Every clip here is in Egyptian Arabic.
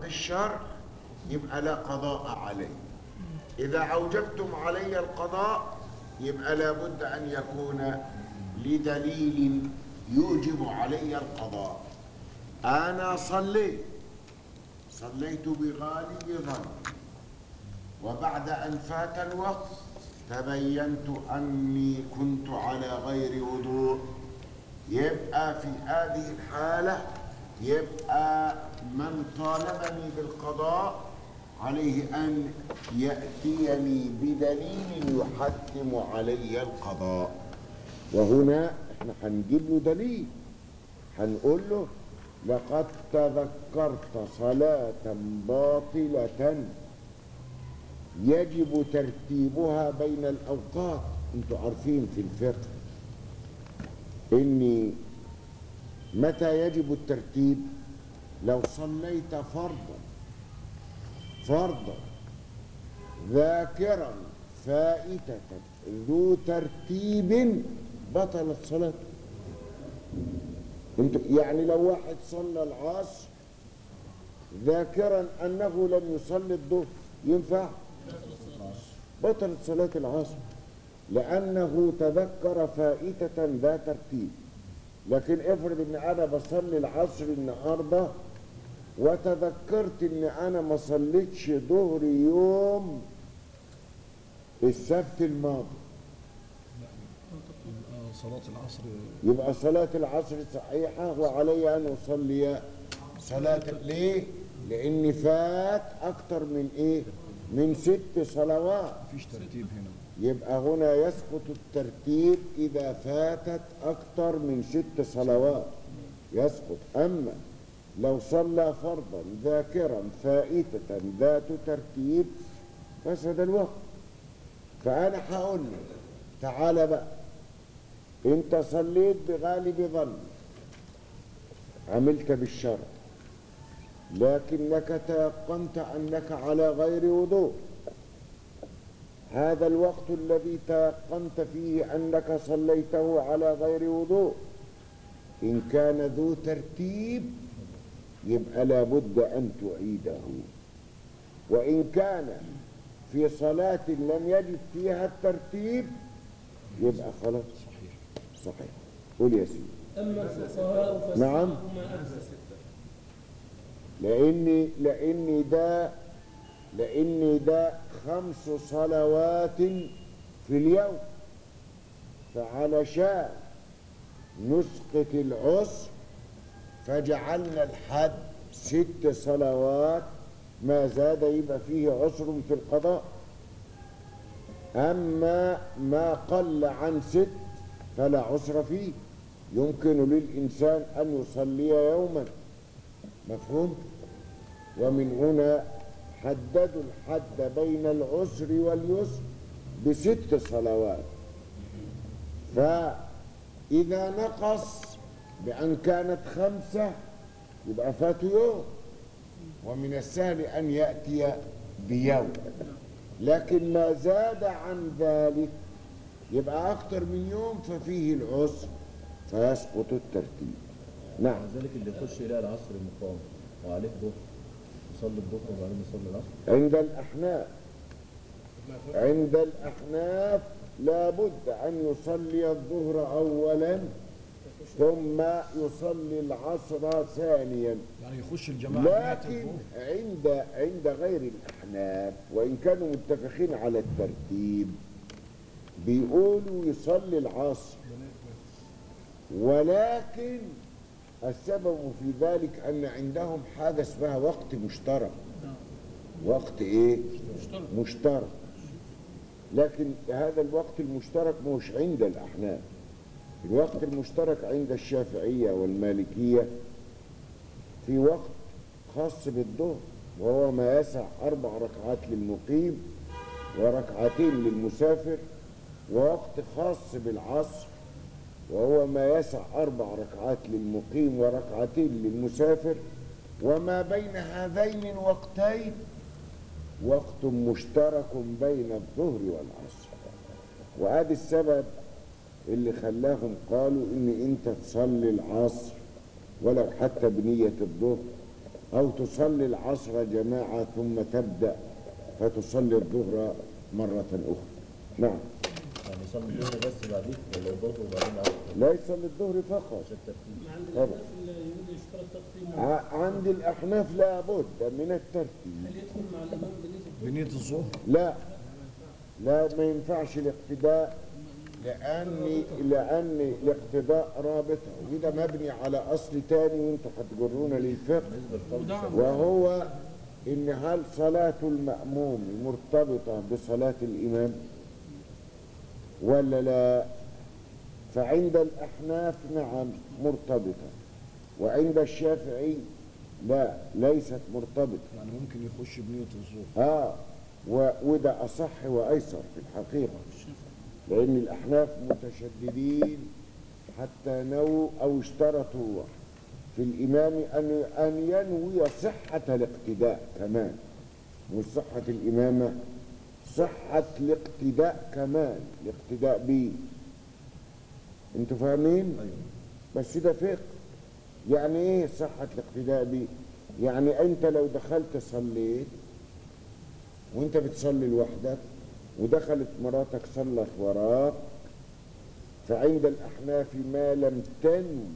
بالشرع يبقى لا قضاء علي إذا أوجبتم علي القضاء يبقى لابد أن يكون لدليل يوجب علي القضاء أنا صليت صليت بغالب ظن وبعد أن فات الوقت تبينت أني كنت على غير وضوء يبقى في هذه الحالة يبقى من طالبني بالقضاء عليه أن يأتيني بدليل يحتم علي القضاء وهنا احنا هنجيب له دليل هنقول له لقد تذكرت صلاة باطلة يجب ترتيبها بين الأوقات انتوا عارفين في الفقه إني متى يجب الترتيب لو صليت فرضا فرضا ذاكرا فائتة ذو ترتيب بطلت صلاته انتوا يعني لو واحد صلى العصر ذاكرا انه لم يصلي الظهر ينفع بطلت صلاة العصر لأنه تذكر فائتة ذا ترتيب لكن افرض ان انا بصلي العصر النهارده وتذكرت ان انا ما صليتش ظهر يوم السبت الماضي يبقى صلاة العصر يبقى صلاة العصر صحيحة وعلي أن أصلي صلاة ليه؟ لأن فات أكتر من إيه؟ من ست صلوات مفيش ترتيب هنا يبقى هنا يسقط الترتيب إذا فاتت أكتر من ست صلوات يسقط أما لو صلى فرضا ذاكرا فائتة ذات ترتيب فسد الوقت فأنا هقول له تعالى بقى أنت صليت بغالب ظن عملت بالشرع لكنك تيقنت أنك على غير وضوء هذا الوقت الذي تيقنت فيه أنك صليته على غير وضوء إن كان ذو ترتيب يبقى لابد أن تعيده وإن كان في صلاة لم يجد فيها الترتيب يبقى خلاص صحيح صحيح قول يا سيدي أما الفقهاء فاستحبوا نعم. ما أجزى لأن لأن ده لأن ده خمس صلوات في اليوم فعلشان نسقط العسر فجعلنا الحد ست صلوات ما زاد يبقى فيه عسر في القضاء أما ما قل عن ست فلا عسر فيه يمكن للإنسان أن يصلي يوما مفهوم ومن هنا حددوا الحد بين العسر واليسر بست صلوات فإذا نقص بأن كانت خمسة يبقى فات يوم ومن السهل أن يأتي بيوم لكن ما زاد عن ذلك يبقى أكثر من يوم ففيه العسر فيسقط الترتيب نعم ذلك اللي يخش يلاقي العصر مقام وعليه ظهر يصلي الظهر وبعدين يصلي العصر عند الأحناف عند الأحناف لابد أن يصلي الظهر أولا ثم يصلي العصر ثانيا يعني يخش الجماعة جماعة لكن الظهر. عند عند غير الأحناف وإن كانوا متفقين على الترتيب بيقولوا يصلي العصر ولكن السبب في ذلك أن عندهم حاجة اسمها وقت مشترك وقت إيه؟ مشترك. مشترك لكن هذا الوقت المشترك مش عند الأحناف الوقت المشترك عند الشافعية والمالكية في وقت خاص بالظهر وهو ما يسع أربع ركعات للمقيم وركعتين للمسافر ووقت خاص بالعصر وهو ما يسع أربع ركعات للمقيم وركعتين للمسافر وما بين هذين الوقتين وقت مشترك بين الظهر والعصر وهذا السبب اللي خلاهم قالوا ان انت تصلي العصر ولو حتى بنية الظهر أو تصلي العصر جماعة ثم تبدأ فتصلي الظهر مرة أخرى نعم يعني يصلي الظهر بس بعدين ولا الظهر وبعدين العصر لا يصلي الظهر فقط عشان الترتيب عند طبعا. الناس اللي يريد يشترط تقديم ع- عند الأحناف لابد من الترتيب هل يدخل مع الامام بنية بنية الظهر لا لا ما ينفعش الاقتداء لأن لأن الاقتداء رابطة وده مبني على أصل تاني وانتوا هتجرونا للفقه بالنسبه للقول وهو إن هل صلاة المأموم مرتبطة بصلاة الإمام ولا لا فعند الأحناف نعم مرتبطة وعند الشافعي لا ليست مرتبطة يعني ممكن يخش بنية الظهر اه و- وده اصح وايسر في الحقيقه لان الاحناف متشددين حتى نووا او اشترطوا في الامام ان ان ينوي صحه الاقتداء كمان مش صحه الامامه صحه الاقتداء كمان الاقتداء به انتوا فاهمين ايوه بس ده فقه يعني ايه صحة الاقتداء بيه يعني انت لو دخلت صليت وانت بتصلي لوحدك ودخلت مراتك صلت وراك فعند الأحناف ما لم تنم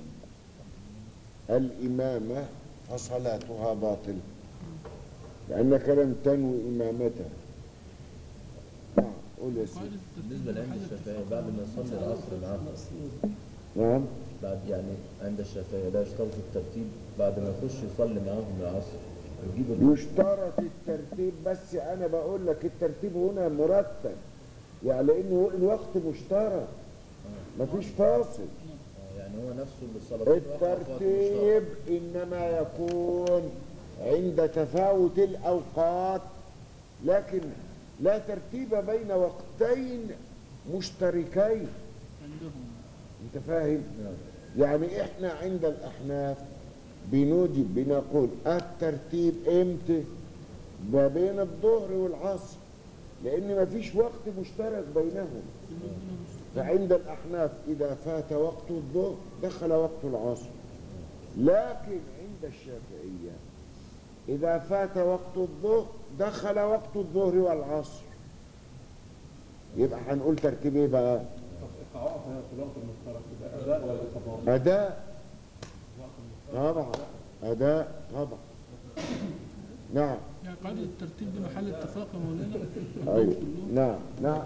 الإمامة فصلاتها باطلة لأنك لم تنوي إمامتها نعم قول يا سيدي بالنسبه لعند الشافعيه بعد ما يصلي العصر معاه نعم بعد يعني عند الشافعيه لا يشترط الترتيب بعد ما يخش يصلي معاهم العصر يجيب ال- يشترط الترتيب بس انا بقول لك الترتيب هنا مرتب يعني لانه الوقت مشترك مفيش فاصل آه، يعني هو نفسه بالصلاتين واقع في وقت مشترك. الترتيب انما يكون عند تفاوت الاوقات لكن لا ترتيب بين وقتين مشتركين انت فاهم نعم. يعني احنا عند الاحناف بنوجب بنقول الترتيب امتى ما بين الظهر والعصر لان ما فيش وقت مشترك بينهم فعند الاحناف اذا فات وقت الظهر دخل وقت العصر لكن عند الشافعيه اذا فات وقت الظهر دخل وقت الظهر والعصر يبقى هنقول ترتيب ايه بقى القواعد في الوقت المشترك ده اداء ولا قضاء؟ أداء طبعا أداء طبعا نعم يعني قاعدة الترتيب دي محل اتفاق يا مولانا أيوة نعم نعم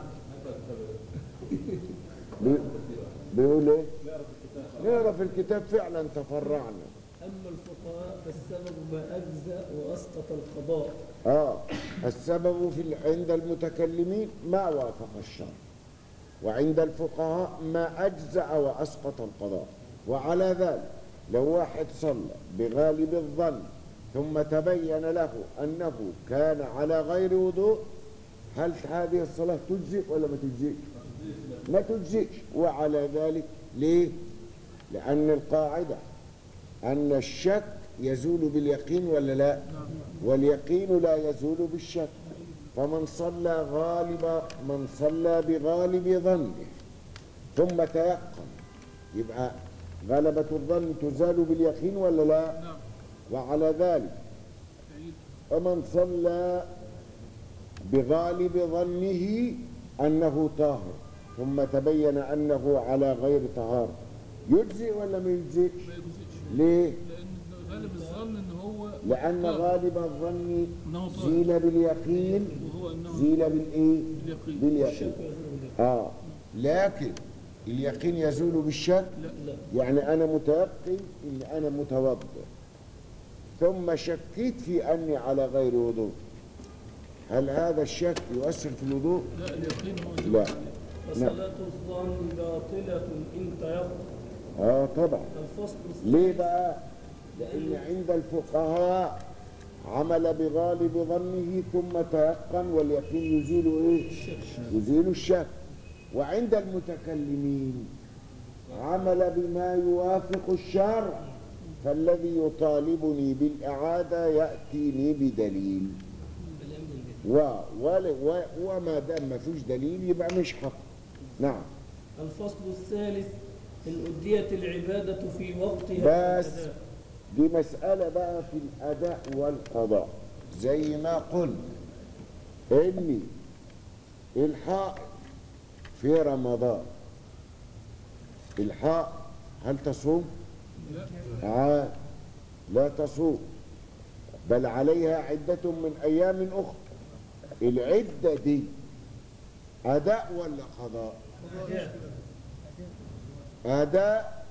بي- بيقول ايه؟ نقرا في الكتاب فعلا تفرعنا أما الفقهاء فالسبب ما أجزأ وأسقط القضاء اه السبب في ال- عند المتكلمين ما وافق الشرع وعند الفقهاء ما أجزأ وأسقط القضاء وعلى ذلك لو واحد صلى بغالب الظن ثم تبين له أنه كان على غير وضوء هل هذه الصلاة تجزئ ولا ما تجزئش؟ ما تجزئش وعلى ذلك ليه؟ لأن القاعدة أن الشك يزول باليقين ولا لا؟ واليقين لا يزول بالشك فمن صلى غالب من صلى بغالب ظنه ثم تيقن يبقى غلبة الظن تزال باليقين ولا لا؟ نعم وعلى ذلك ومن صلى بغالب ظنه أنه طاهر ثم تبين أنه على غير طهارة يجزئ ولا ما يجزئش؟ ما يجزئش ليه؟ لأن غالب الظن إن هو لأن غالب الظن إنه طاهر زيل باليقين وهو إنه زيل بالإيه؟ باليقين باليقين آه لكن اليقين يزول بالشك لا لا يعني أنا متيقن إن أنا متوضئ ثم شكيت في أني على غير وضوء هل هذا الشك يؤثر في الوضوء؟ لا اليقين هو لا وصلاة الظن باطلة إن تيقن آه طبعا الفصل ليه بقى؟ لأن عند الفقهاء عمل بغالب ظنه ثم تيقن واليقين يزيل إيه؟ يزيل الشك وعند المتكلمين عمل بما يوافق الشرع فالذي يطالبني بالإعادة يأتيني بدليل و ول- و وما دام ما فيش دليل يبقى مش حق نعم الفصل الثالث إن أديت العبادة في وقتها بس. فالأداء. دي مسألة بقى في الأداء والقضاء زي ما قلنا إن الحائط في رمضان الحائط هل تصوم؟ لا لا تصوم بل عليها عدة من أيام أخرى العدة دي أداء ولا قضاء؟ أداء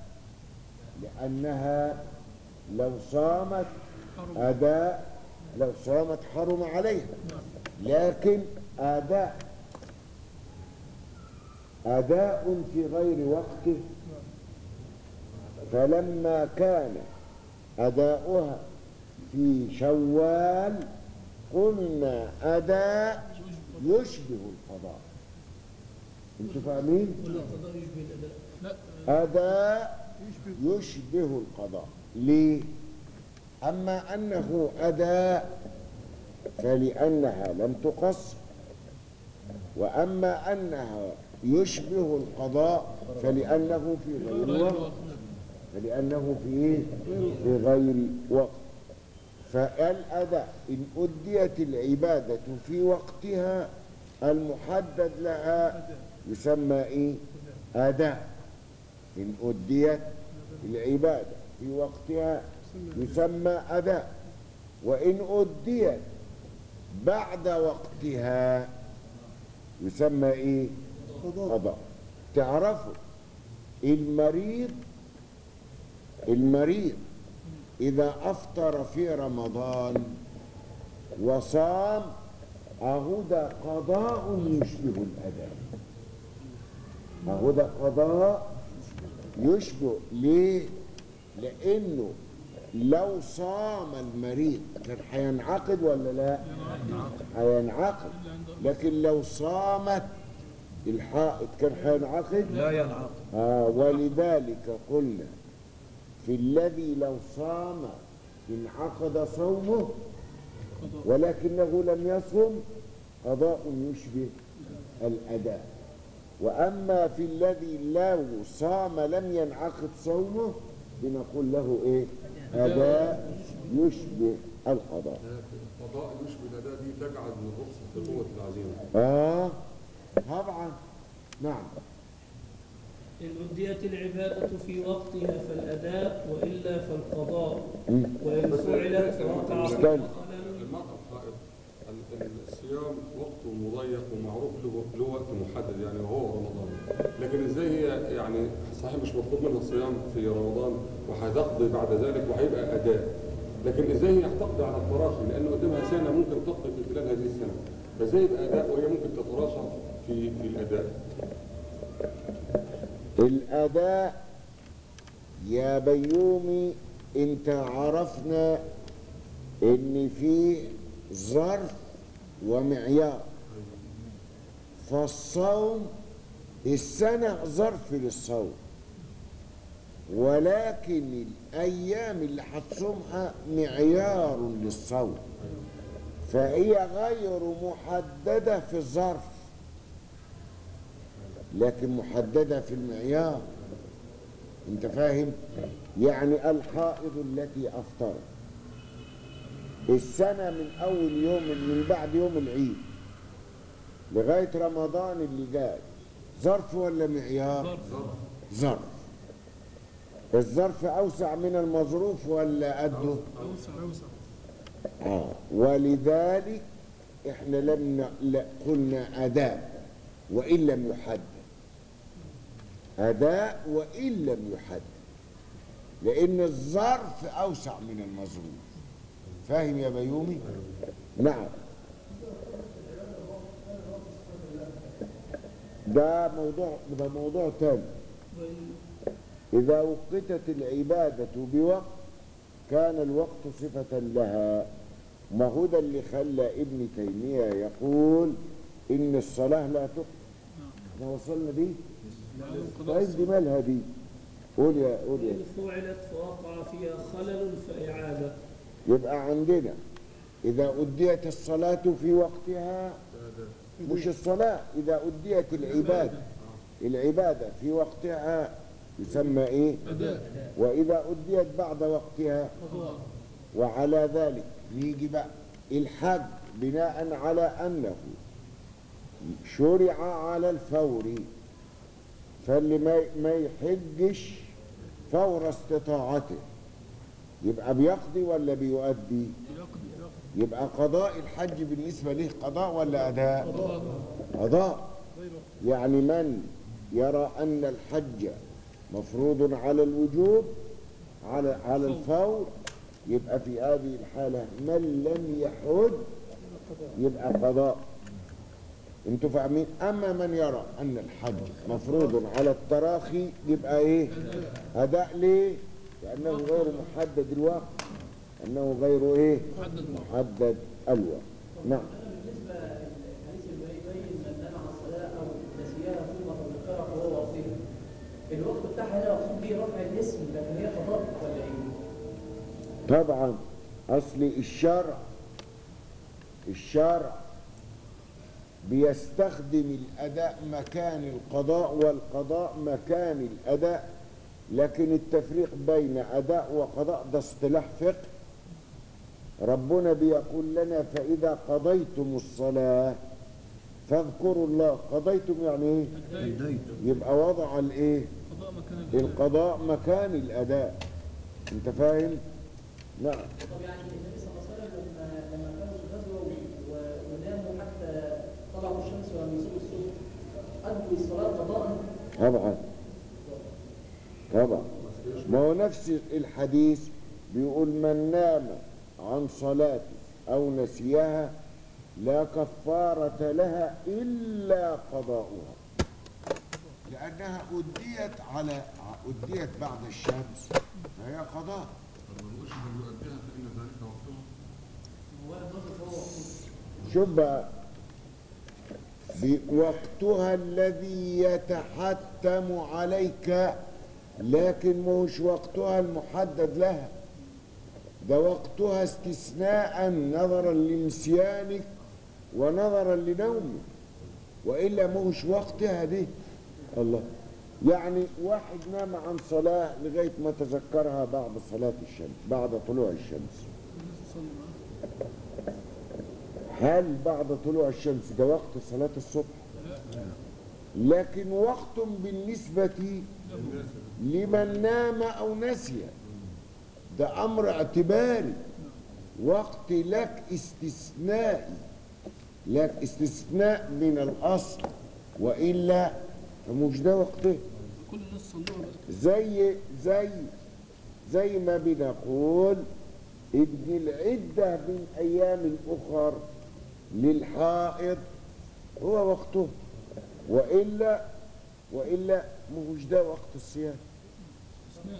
لأنها لو صامت أداء لو صامت حرم عليها لكن أداء أداء في غير وقته فلما كان أداؤها في شوال قلنا أداء يشبه القضاء انتوا فاهمين؟ ولا قضاء يشبه الأداء أداء يشبه القضاء ليه؟ أما أنه أداء فلأنها لم تقص وأما أنها يشبه القضاء فلأنه في غير وقت فلأنه في إيه؟ في غير وقت فالأداء إن أديت العبادة في وقتها المحدد لها يسمى إيه؟ أداء إن أديت العبادة في وقتها يسمى أداء وإن أديت بعد وقتها يسمى إيه؟ قضاء تعرفوا المريض المريض إذا أفطر في رمضان وصام أهو ده قضاء يشبه الأداء أهو ده قضاء يشبه ليه؟ لأنه لو صام المريض كان هينعقد ولا لا؟ هينعقد لكن لو صامت الحائط كان هينعقد؟ لا ينعقد آه ولذلك قلنا في الذي لو صام انعقد صومه ولكنه لم يصم قضاء يشبه الأداء وأما في الذي لو صام لم ينعقد صومه بنقول له إيه أداء يشبه القضاء القضاء يشبه الأداء دي تجعل من الرخصة في قوة العزيمة آه طبعا نعم إن أديت العبادة في وقتها فالأداء وإلا فالقضاء مم. وإن فعلت وقع استنى. فيها خلل المرأة الحائض ال- الصيام وقته مضيق ومعروف له له وقت محدد يعني وهو رمضان لكن ازاي هي يعني صحيح مش مطلوب منها الصيام في رمضان وهتقضي بعد ذلك وهيبقى اداء لكن ازاي هي هتقضي على التراخي لان قدامها سنه ممكن تقضي في خلال هذه السنه فازاي يبقى اداء وهي ممكن تتراخى في في الاداء الأداء يا بيومي انت عرفنا ان في ظرف ومعيار فالصوم السنة ظرف للصوم ولكن الأيام اللي هتصومها معيار للصوم فهي غير محددة في الظرف لكن محددة في المعيار انت فاهم يعني الحائض التي افطرت السنة من اول يوم من بعد يوم العيد لغاية رمضان اللي جاي ظرف ولا معيار ظرف الظرف اوسع من المظروف ولا قده آه. ولذلك احنا لم ن- لا قلنا اداء وان لم يحدد أداء وإن لم يحدد لأن الظرف أوسع من المظروف فاهم يا بيومي؟ نعم ده موضوع ده موضوع تاني وإن إذا وقتت العبادة بوقت كان الوقت صفة لها ما هو ده اللي خلى ابن تيمية يقول إن الصلاة لا تقضى احنا وصلنا دي؟ طيب دي مالها دي؟ قول يا قول يا وإن فعلت فوقع فيها خلل فإعادة يبقى عندنا إذا أديت الصلاة في وقتها مش الصلاة إذا أديت العبادة العبادة في وقتها يسمى ايه واذا اديت بعد وقتها وعلى ذلك نيجي بقى الحج بناء على انه شرع على الفور فاللي ما ما يحجش فور استطاعته يبقى بيقضي ولا بيؤدي يبقى قضاء الحج بالنسبة له قضاء ولا أداء قضاء يعني من يرى أن الحج مفروض على الوجوب على على الفور يبقى في هذه الحالة من لم يحج يبقى قضاء انتوا فاهمين اما من يرى ان الحج مفروض على التراخي يبقى ايه اداء ليه لانه غير محدد الوقت انه غير ايه محدد الوقت نعم بالنسبة للحديث اللي يبين من نام عن الصلاة أو نسيها ثم تذكرها فهو واصل الوقت بتاعها هنا مقصود بيه رفع الاسم لكن هي قضاء ولا إيه؟ طبعا اصل الشرع الشرع بيستخدم الاداء مكان القضاء والقضاء مكان الاداء لكن التفريق بين اداء وقضاء ده اصطلاح فقه ربنا بيقول لنا فاذا قضيتم الصلاه فاذكروا الله قضيتم يعني ايه يبقى وضع الايه القضاء مكان الاداء انت فاهم نعم طب يعني النبي صلى الله عليه وسلم لما لما كانوا في الغزوة و- وناموا حتى طلعوا الشمس ولم يصيبوا الصبح أدوا الصلاة قضاء طبعا طبعا ما هو نفس الحديث بيقول من نام عن صلاة أو نسيها لا كفارة لها إلا قضاؤها لأنها أديت على أديت بعد الشمس فهي قضاء ما نقولش من يؤديها فإن ذلك وقتها شوف بقى بوقتها الذي يتحتم عليك لكن مش وقتها المحدد لها ده وقتها استثناء نظرا لنسيانك ونظرا لنومك والا مش وقتها دي الله يعني واحد نام عن صلاه لغايه ما تذكرها بعد صلاه الشمس بعد طلوع الشمس هل بعد طلوع الشمس ده وقت صلاة الصبح لكن وقت بالنسبة لمن نام أو نسي ده أمر اعتباري وقت لك استثنائي لك استثناء من الأصل وإلا فمش ده وقته كل الناس صلوها بقى زي زي زي ما بنقول ان العدة من ايام الاخر للحائض هو وقته والا والا مش ده وقت الصيام اثناء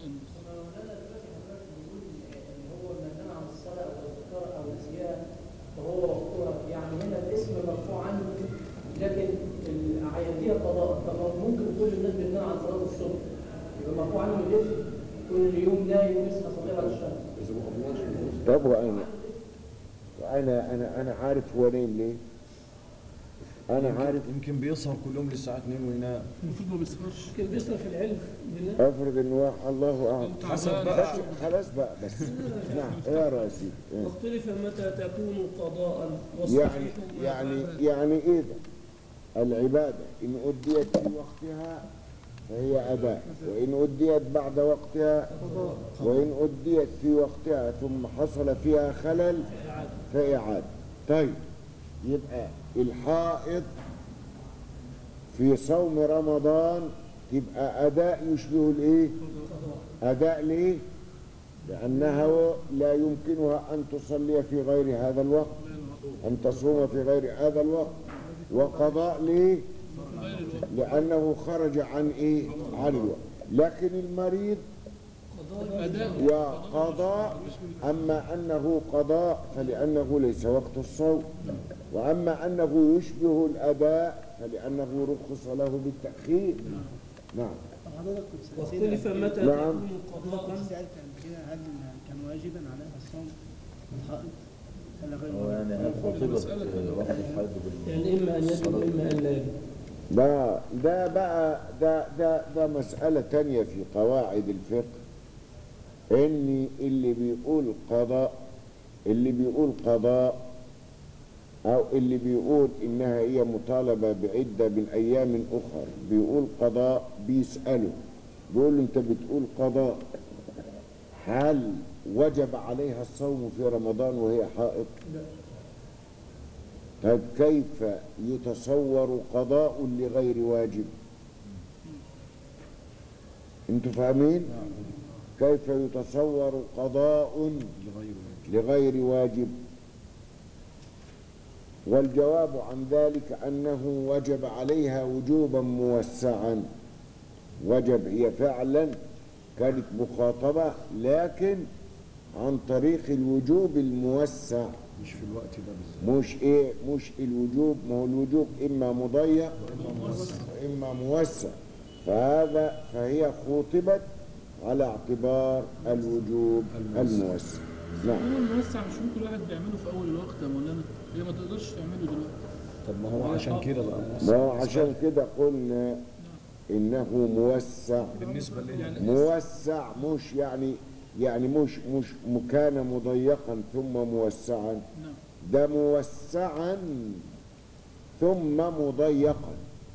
هو من نام عن الصلاة أو ذكر أو نسيها فهو وقتها يعني هنا الاسم مرفوع عنه لكن هيديها قضاء طب ممكن كل الناس بتنام عن صلاة الصبح يبقى مرفوع عنه الاسم كل يوم نايم ويصحى صلاه بعد الشمس إذا ما قضناش بالنص طب وانا وانا انا انا عارف هو نايم ليه انا عارف يمكن بيسهر كل يوم للساعة 2 وينام المفروض ما بيسهرش كان بيصرف في العلم بالله افرض ان واحد الله اعلم حسب بس بقى خلاص بقى بس نعم يا راسي واختلف متى تكون قضاء يعني يعني يعني ايه ده العبادة إن أديت في وقتها فهي أداء وإن أديت بعد وقتها وإن أديت في وقتها ثم حصل فيها خلل فإعادة طيب يبقى الحائض في صوم رمضان تبقى أداء يشبه الإيه؟ أداء ليه؟ لأنها لا يمكنها أن تصلي في غير هذا الوقت أن تصوم في غير هذا الوقت وقضاء ليه؟ لأنه خرج عن إيه؟ عن الوقت لكن المريض وقضاء أما أنه قضاء فلأنه ليس وقت الصوم وأما أنه يشبه الأداء فلأنه رخص له بالتأخير نعم واختلف متى نعم. تكون قضاء سألت قبل كده هل كان واجبا عليها الصوم الحائض ولا غير هو واجب؟ يعني هل خطبت وقت الحيض بال يعني إما أن يجب وإما أن لا يجب ده ده بقى ده ده ده مسألة تانية في قواعد الفقه ان اللي بيقول قضاء اللي بيقول قضاء او اللي بيقول انها هي مطالبة بعدة من ايام اخر بيقول قضاء بيسأله بيقول له انت بتقول قضاء هل وجب عليها الصوم في رمضان وهي حائض لا طيب كيف يتصور قضاء لغير واجب انتوا فاهمين كيف يتصور قضاء لغير واجب والجواب عن ذلك أنه وجب عليها وجوبا موسعا وجب هي فعلا كانت مخاطبة لكن عن طريق الوجوب الموسع مش في الوقت ده بالذات مش ايه مش الوجوب ما هو الوجوب اما مضيق واما موسع فهذا فهي خوطبت على اعتبار الوجوب الموسع نعم هو الموسع مش ممكن الواحد بيعمله في اول الوقت يا مولانا هي ما تقدرش تعمله دلوقتي طب ما هو عشان كده بقى ما هو عشان كده قلنا انه موسع بالنسبه لنا يعني موسع مش يعني يعني مش مش م- كان مضيقا ثم موسعا نعم ده موسعا ثم مضيقا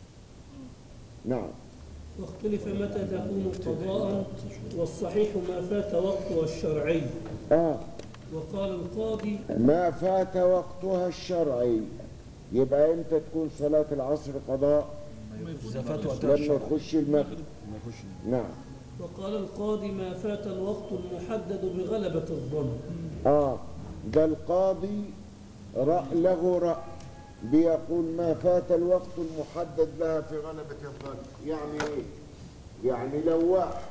نعم واختلف متى تكون قضاء والصحيح ما فات وقتها الشرعي اه وقال القاضي ما فات وقتها الشرعي يبقى امتى تكون صلاة العصر قضاء اذا فات وقتها لما الشرع يخش المغرب ما يخش نعم وقال القاضي ما فات الوقت المحدد بغلبة الظن اه ده القاضي رأ له رأي بيقول ما فات الوقت المحدد لها في غلبة الظن يعني ايه يعني لو واحد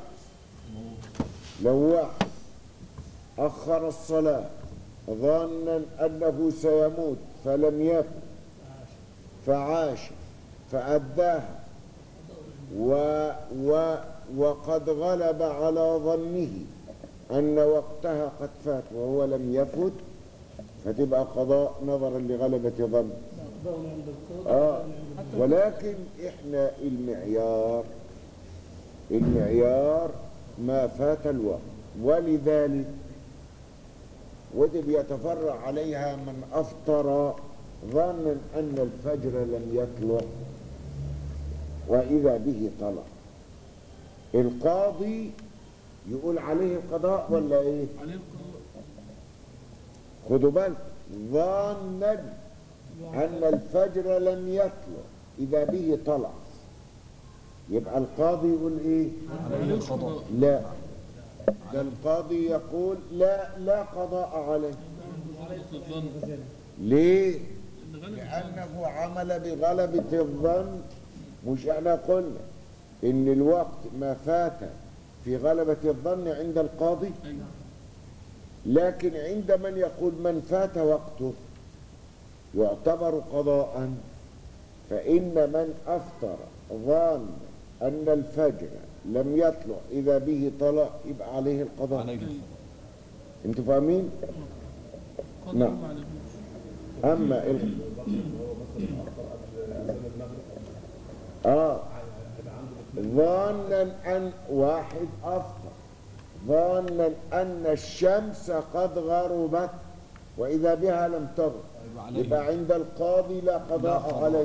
لو واحد أخر الصلاة ظانا أنه سيموت فلم يفت فعاش فأداها و و وقد غلب على ظنه أن وقتها قد فات وهو لم يفت فتبقى قضاء نظرا لغلبة ظن قضاء عند القاضي آه ولكن إحنا المعيار المعيار ما فات الوقت ولذلك ودي بيتفرع عليها من أفطر ظنا أن الفجر لم يطلع وإذا به طلع القاضي يقول عليه القضاء ولا إيه؟ عليه القضاء خدوا بالك ظانا أن الفجر لم يطلع إذا به طلع يبقى القاضي يقول إيه؟ عليه القضاء لا ده القاضي يقول لا لا قضاء عليه غلبة الظن ليه؟ ان غلبة لأنه عمل بغلبة الظن مش احنا قلنا إن الوقت ما فات في غلبة الظن عند القاضي ايوه لكن عند من يقول من فات وقته يعتبر قضاء فإن من أفطر ظان أن الفجر لم يطلع إذا به طلع يبقى عليه القضاء عليه انتوا فاهمين؟ قضاء نعم. ما عليهوش أما ال... آه ظانا أن واحد أفطر ظانا أن الشمس قد غربت وإذا بها لم تغرب يبقى عند القاضي لا قضاء عليه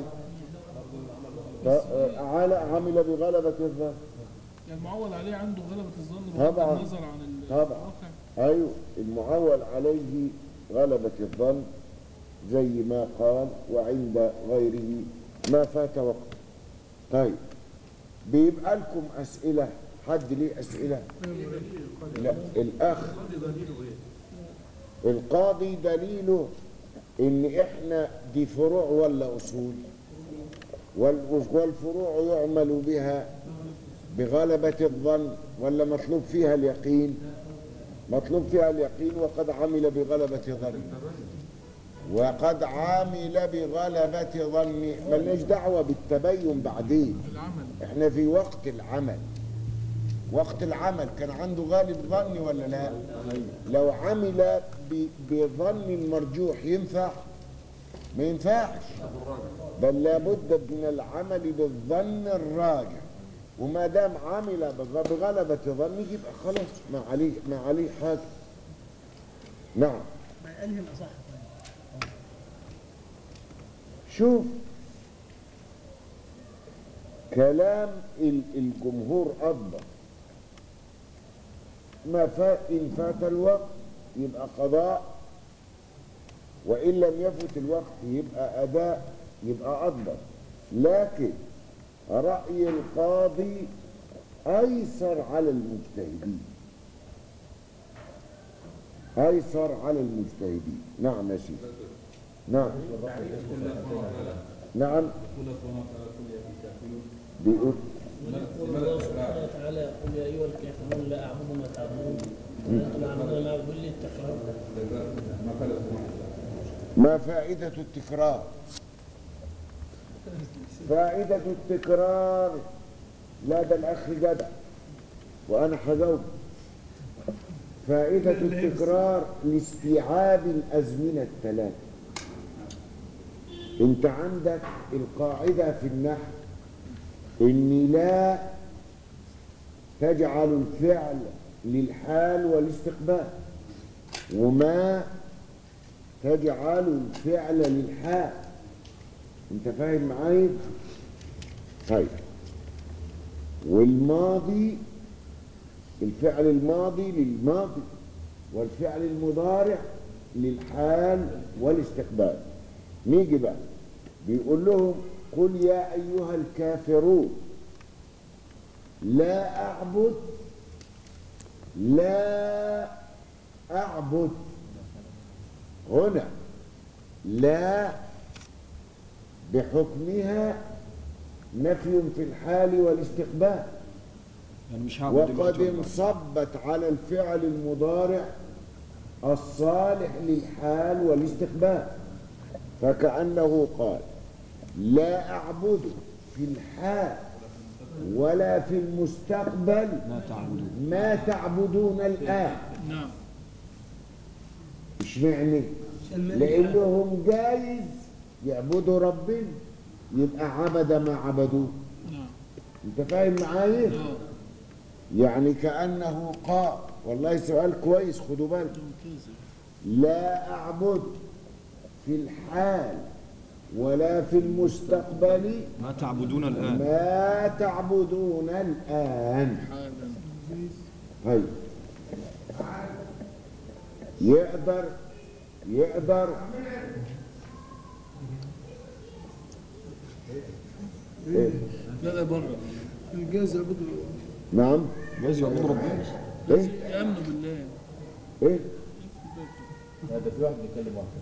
ف- على عمل بغلبة الظن يعني المعول عليه عنده غلبة الظن طبعاً. بغض النظر عن ال- طبعاً. الواقع أيوه المعول عليه غلبة الظن زي ما قال وعند غيره ما فات وقت طيب بيبقى لكم أسئلة حد ليه أسئلة لا الأخ القاضي دليله إن إحنا دي فروع ولا أصول وال- والفروع يعمل بها بغلبة الظن ولا مطلوب فيها اليقين مطلوب فيها اليقين وقد عمل بغلبة ظن وقد عمل بغلبة ظن ملناش دعوة بالتبين بعدين العمل احنا في وقت العمل وقت العمل كان عنده غالب ظني ولا لا لو عمل ب- بظن مرجوح ينفع ما ينفعش بل لابد من العمل بالظن الراجح وما دام عمل بغ- بغلبة ظنه يبقى خلاص ما عليه ما عليه حاجة نعم ما أنهي الأصح طيب شوف كلام ال- الجمهور أضبط ما فات إن فات الوقت يبقى قضاء وإن لم يفت الوقت يبقى أداء يبقى أضبط لكن رأي القاضي أيسر على المجتهدين أيسر على المجتهدين نعم يا سيدي نعم نعم بيقول يقول الله سبحانه وتعالى يقول يا أيها الكافرون لا أعبد ما تعبدون وأنتم عبدون ما أعبد لي التكرار ما فائدة التكرار فائدة التكرار لا ده الأخ جدع وأنا هجاوب فائدة التكرار لاستيعاب الأزمنة الثلاثة أنت عندك القاعدة في النحو إن لا تجعل الفعل للحال والاستقبال وما تجعل الفعل للحال انت فاهم معايا طيب والماضي الفعل الماضي للماضي والفعل المضارع للحال والاستقبال نيجي بقى بيقول لهم قل يا ايها الكافرون لا اعبد لا اعبد هنا لا بحكمها نفي في الحال والاستقبال يعني مش هعبد وقد دلوقتي ولا بعد. انصبت على الفعل المضارع الصالح للحال والاستقبال فكأنه قال لا أعبد في الحال ولا في المستقبل ما تعبدون ما تعبدون الآن نعم اشمعنى لانهم جايز يعبدوا ربنا يبقى عبد ما عبدوه نعم انت فاهم معايا اه يعني كانه قال والله سؤال كويس خدوا بالكم ممتاز لا اعبد في الحال ولا في المستقبل ما تعبدون الآن ما تعبدون الان حالا طيب يقدر يقدر إيه؟ لا لا بره الجاز يعبدوا نعم جايز يعبدوا ربنا ايه يأمنوا بالله ايه هذا في واحد بيكلم واحد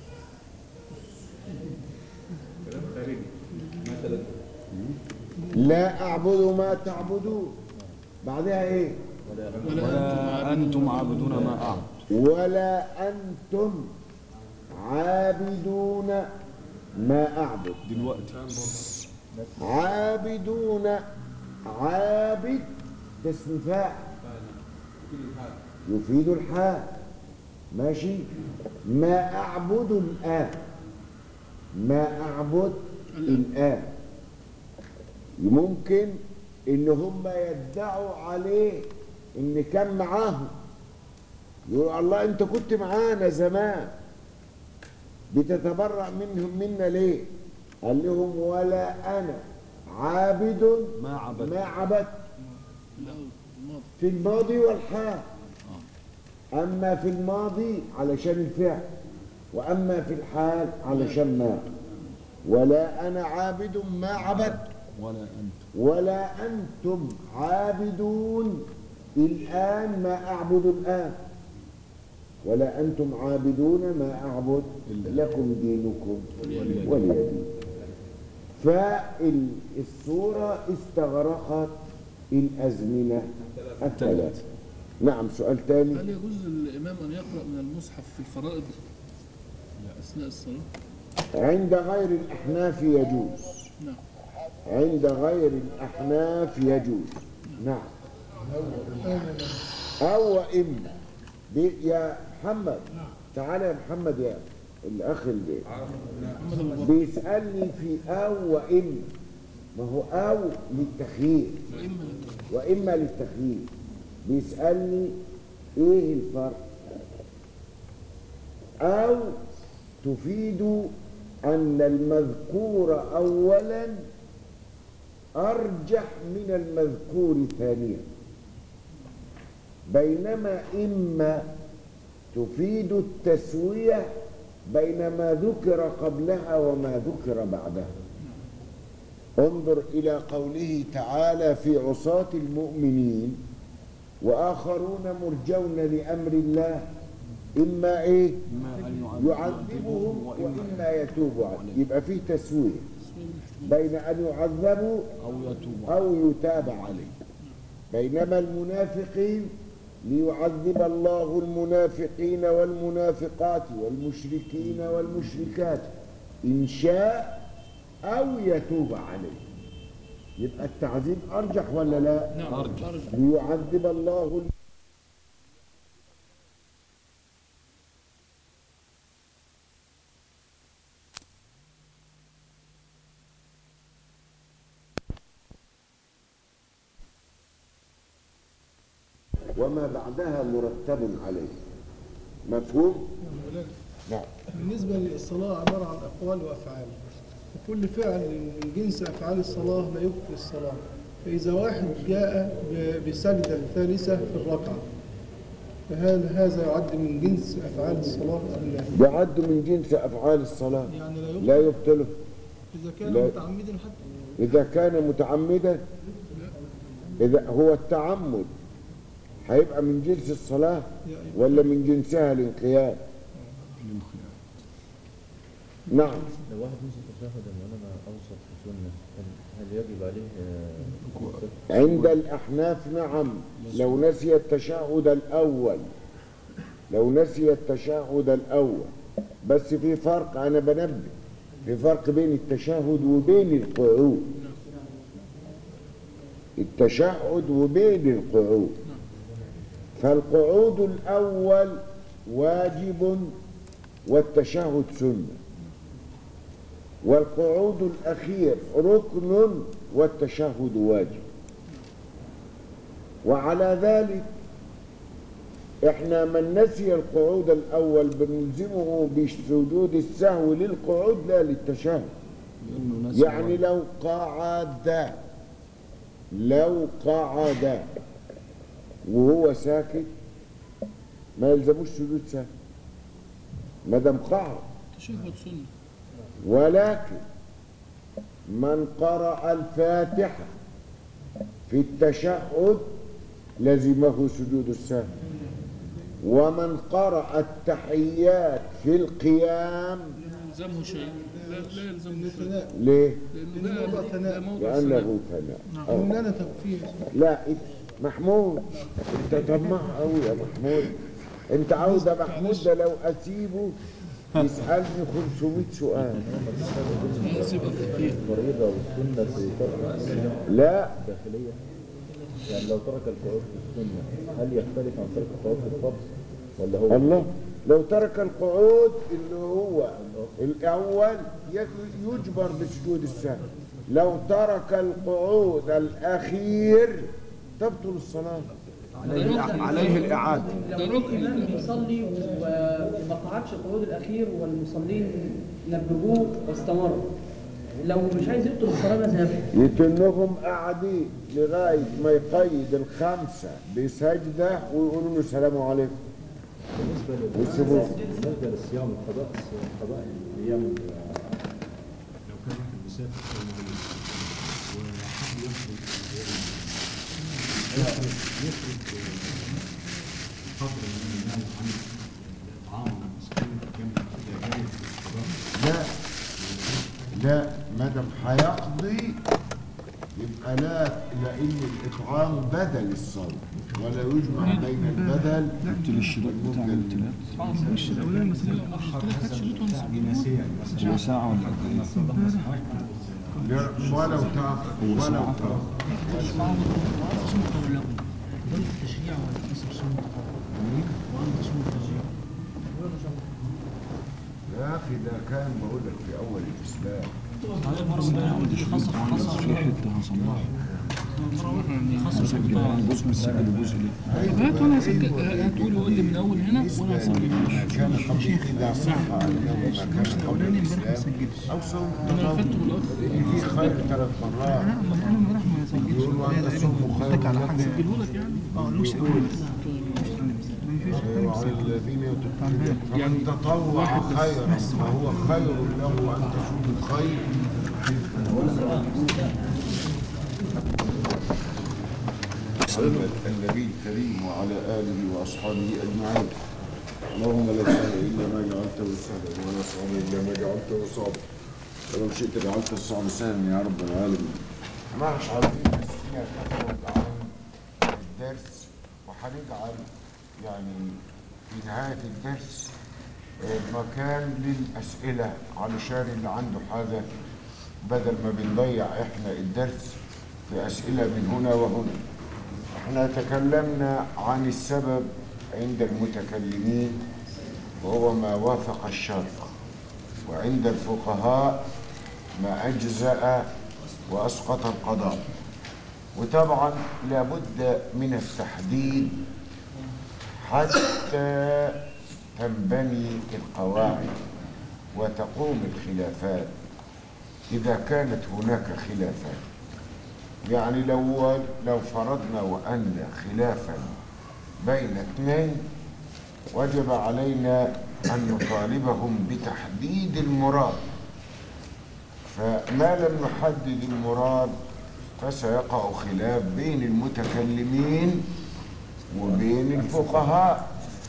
لا اعبد ما تعبدون بعدها ايه ولا أنتم عابدون ما أعبد ولا انتم عابدون ما اعبد دلوقتي عابدون عابد ده اسم فاعل يفيد الحال ماشي ما اعبد الان ما اعبد الان ممكن ان هم يدعوا عليه ان كان معاهم يقول الله انت كنت معانا زمان بتتبرأ منهم منا ليه قال لهم ولا انا عابد ما عبد ما عبدت لا الماضي في الماضي والحال أما في الماضي علشان الفعل وأما في الحال علشان ما ولا أنا عابد ما عبدت ولا أنتم ولا أنتم عابدون الآن ما أعبد الآن ولا أنتم عابدون ما أعبد لكم دينكم ولي دين فالصورة استغرقت الأزمنة الثلاث نعم سؤال تاني هل يجوز للإمام أن يقرأ من المصحف في الفرائض أثناء الصلاة؟ عند غير الأحناف يجوز نعم عند غير الأحناف يجوز نعم أو إما بي- يا محمد تعالى يا محمد يا الأخ اللي بيسألني في أو وإما ما هو أو للتخيير وإما للتخيير بيسألني إيه الفرق أو تفيد أن المذكور أولا أرجح من المذكور ثانيا بينما إما تفيد التسوية بين ما ذكر قبلها وما ذكر بعدها انظر إلى قوله تعالى في عصاة المؤمنين وآخرون مرجون لأمر الله إما إيه إما أن يعذبهم وإما يتوب عليهم يبقى فيه تسوية بين أن يعذبوا أو يتوب أو يتاب عليه بينما المنافقين ليعذب الله المنافقين والمنافقات والمشركين والمشركات إن شاء أو يتوب عليه يبقى التعذيب أرجح ولا لا نعم أرجع. أرجع ليعذب الله الم- وما بعدها مرتب عليه مفهوم؟ نعم بالنسبة للصلاة عبارة عن أقوال وأفعال وكل فعل من جنس أفعال الصلاة لا يبطل الصلاة فإذا واحد جاء ب- بسجدة الثالثة في الركعة فهل هذا يعد من جنس أفعال الصلاة أم لا؟ يعد من جنس أفعال الصلاة يعني لا يبطل لا يبطله إذا كان لا. متعمدا حتى إذا كان متعمدا إذا هو التعمد هيبقى من جنس الصلاة ولا من جنسها الانقياد نعم لو واحد نسي تشهد المعلمة أوسط في سنة هل- هل يجب عليه آه، عند الأحناف نعم لو نسي التشهد الأول لو نسي التشهد الأول بس في فرق أنا بنبه في فرق بين التشهد وبين القعود التشهد وبين القعود فالقعود الأول واجب والتشهد سنة والقعود الأخير ركن والتشهد واجب وعلى ذلك احنا من نسي القعود الأول بنلزمه بسجود السهو للقعود لا للتشهد لأنه نسي يعني لو قعد لو قعد وهو ساكت ما يلزموش سجود سهو ما دام قعد تشهد سنة ولكن من قرأ الفاتحة في التشهد لزمه سجود السهو ومن قرأ التحيات في القيام لا يلزمه شيء لا لا يلزمه شيء الثناء ليه؟ لأنه لأنه موضع ده ثناء. ده موضع ثناء لأنه ثناء أو. إن أنا تكفير لا محمود انت طماع قوي يا محمود انت عاوز يا محمود ده لو اسيبه يسالني 500 سؤال الفريضة والسنة في ترك السنة لا الداخلية يعني لو ترك القعود في السنة هل يختلف عن ترك القعود في الفرض ولا هو الله لو ترك القعود اللي هو الاول يك- يجبر بسجود السهو لو ترك القعود الاخير تبطل الصلاه عليه, عليه الإعادة لو الإمام بيصلي وما قعدش القعود الأخير والمصلين نبهوه واستمر لو مش عايز يبطل الصلاة ماذا يفعل؟ يتنهم قاعدين لغايه ما يقيد الخمسه بسجده ويقولوا له سلام عليكم بالنسبة لل- ويسيبوه بالنسبة للصيام القضاء قضاء الأيام لو كان واحد مسافر او مريض وحب يخرج يخرج يخرج قدر من المال عن اطعام المسكين كان اذا جاي في القضاء لا لا ما دام هيقضي يبقى لا لان الاطعام بدل الصوم ولا يجمع بين البدل قلت لي الشريط بتاع الامتلاك مش الأولاني مثلا لو قلت لك هات شريط بتاع ونسجله جناسيا مثلا هو ساعة ولا قد إيه؟ لا، ولو تاخر ولو تاخر سنة له ولا التشريع ولا الكسر سنة وأنت سنة التشريع لا كان بقول لك في اول الاسلام في حته هصلحها هسجل يعني جزء من السجل وجزء ليه طب هات وانا هسجل هتقول وقول لي من اول هنا وانا هسجل ما كان قبل اذا صح انه ما كان قبل الاسلام او صوم انا تطوع خدته بالاخر في خير ثلاث مرات انا امبارح ما سجلتش يقول وان تصوموا خير لكم اسجله لك يعني اه مش وعلى الذين يطيقون فمن تطوع خيرا فهو خير له ان تصوموا خير محمد النبي الكريم وعلى اله واصحابه اجمعين اللهم لا سهل الا ما جعلته سهلا ولا صعب الا ما جعلته صعبا ولو شئت جعلت الصعب سهلا يا رب العالمين احنا مش عارفين بس فيها تخرج عن الدرس وهنجعل يعني في نهاية الدرس آه، مكان للأسئلة علشان اللي عنده حاجة بدل ما بنضيع احنا الدرس في أسئلة من هنا وهنا احنا تكلمنا عن السبب عند المتكلمين وهو ما وافق الشرع وعند الفقهاء ما أجزأ وأسقط القضاء وطبعا لابد من التحديد حتى تنبني القواعد وتقوم الخلافات إذا كانت هناك خلافات يعني لو لو فرضنا وأن خلافا بين اثنين وجب علينا أن نطالبهم بتحديد المراد فما لم نحدد المراد فسيقع خلاف بين المتكلمين وبين الفقهاء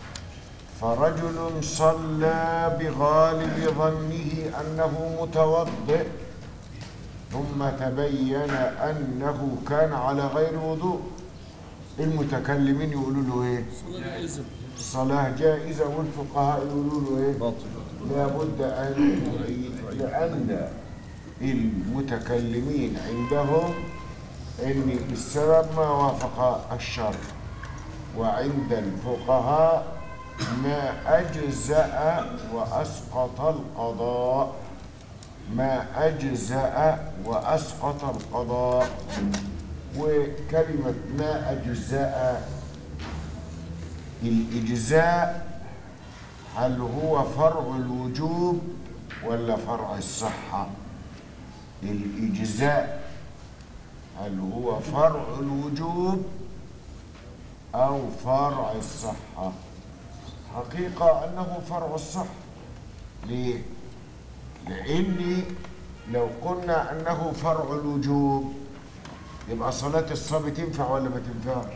فرجل صلى بغالب ظنه أنه متوضئ ثم تبين أنه كان على غير وضوء المتكلمين يقولوا له إيه؟ الصلاة جائزة والفقهاء يقولوا له إيه؟ لابد أن لأن المتكلمين عندهم ان السبب ما وافق الشرع وعند الفقهاء ما اجزا واسقط القضاء ما اجزا واسقط القضاء وكلمه ما اجزا الاجزاء هل هو فرع الوجوب ولا فرع الصحه الاجزاء هل هو فرع الوجوب أو فرع الصحة حقيقة أنه فرع الصحة ليه؟ لأني لو قلنا أنه فرع الوجوب يبقى صلاة الصبي تنفع ولا ما تنفعش؟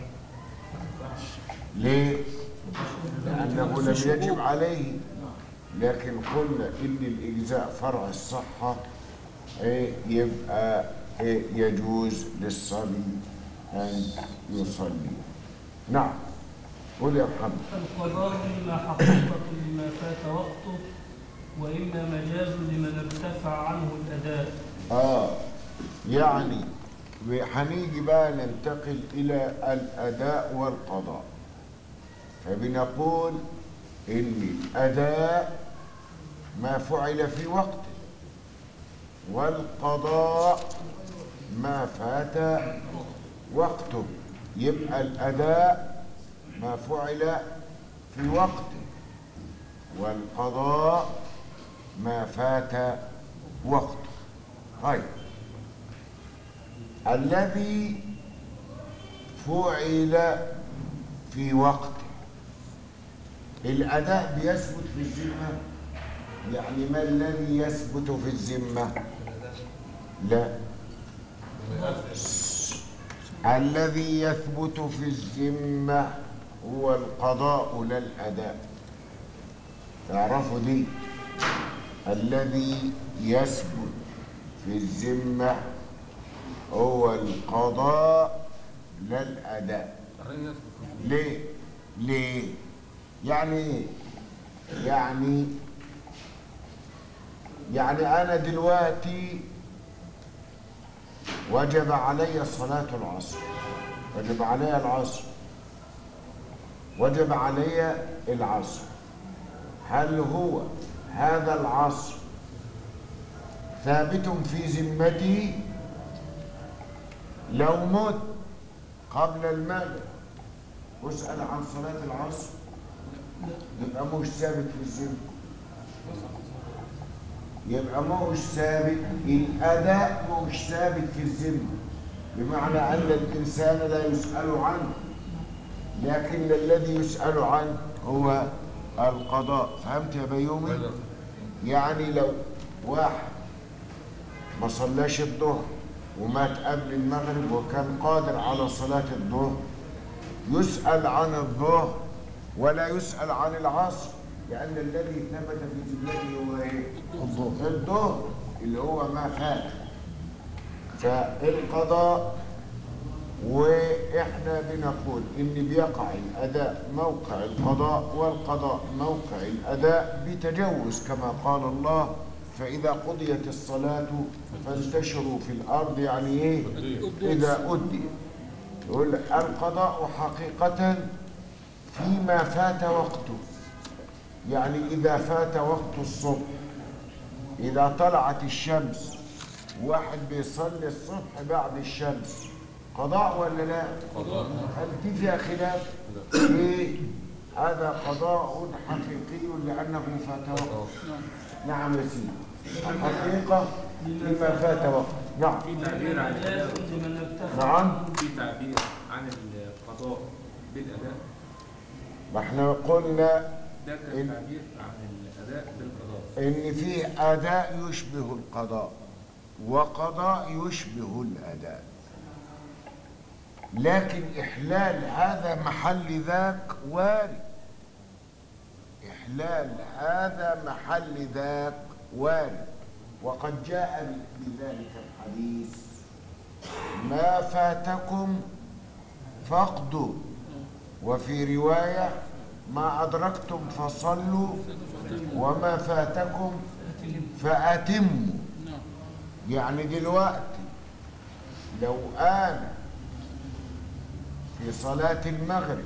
ليه؟ لأنه لم يجب عليه لكن قلنا إن الإجزاء فرع الصحة إيه يبقى إيه يجوز للصبي أن يصلي نعم قل يا محمد القضاء إما حقيقة لما فات وقته وإما مجاز لمن ارتفع عنه الأداء آه يعني هنيجي بقى ننتقل إلى الأداء والقضاء فبنقول إن الأداء ما فعل في وقته والقضاء ما فات وقته يبقى الأداء ما فعل في وقته والقضاء ما فات وقته طيب الذي فعل في وقته الأداء بيثبت في الذمة يعني ما الذي يثبت في الذمة لا الذي يثبت في الذمة هو القضاء لا الأداء تعرفوا دي الذي يثبت في الذمة هو القضاء لا الأداء ليه؟ ليه؟ يعني ايه؟ يعني يعني أنا دلوقتي وجب علي صلاة العصر وجب علي العصر وجب علي العصر هل هو هذا العصر ثابت في ذمتي لو مت قبل المغرب اسأل عن صلاة العصر يبقى مش ثابت في الذمة يبقى مش ثابت الأداء مش ثابت في الذمة بمعنى أن الإنسان لا يسأل عنه لكن الذي يسأل عنه هو القضاء فهمت يا بيومي؟ يعني لو واحد ما صلاش الظهر ومات قبل المغرب وكان قادر على صلاة الظهر يسأل عن الظهر ولا يسأل عن العصر لأن الذي ثبت في ذمته هو إيه؟ الظهر الظهر اللي هو ما فات فالقضاء واحنا بنقول ان بيقع الاداء موقع القضاء والقضاء موقع الاداء بتجوز كما قال الله فاذا قضيت الصلاه فانتشروا في الارض يعني ايه اذا ادي يقول لك القضاء حقيقه فيما فات وقته يعني اذا فات وقت الصبح اذا طلعت الشمس واحد بيصلي الصبح بعد الشمس قضاء ولا لا قضاء. هل دي فيها خلاف ليه هذا قضاء حقيقي لانه فات وقت نعم يا سيدي الحقيقه لما فات وقت نعم في تعبير عن الأداء لمن ارتفع نعم في تعبير عن القضاء بالأداء ما احنا قلنا ده كان تعبير عن الأداء بالقضاء ان في اداء يشبه القضاء وقضاء يشبه الاداء لكن احلال هذا محل ذاك وارد احلال هذا محل ذاك وارد وقد جاء بذلك الحديث ما فاتكم فاقضوا وفي روايه ما ادركتم فصلوا وما فاتكم فاتموا نعم يعني دلوقتي لو انا في صلاة المغرب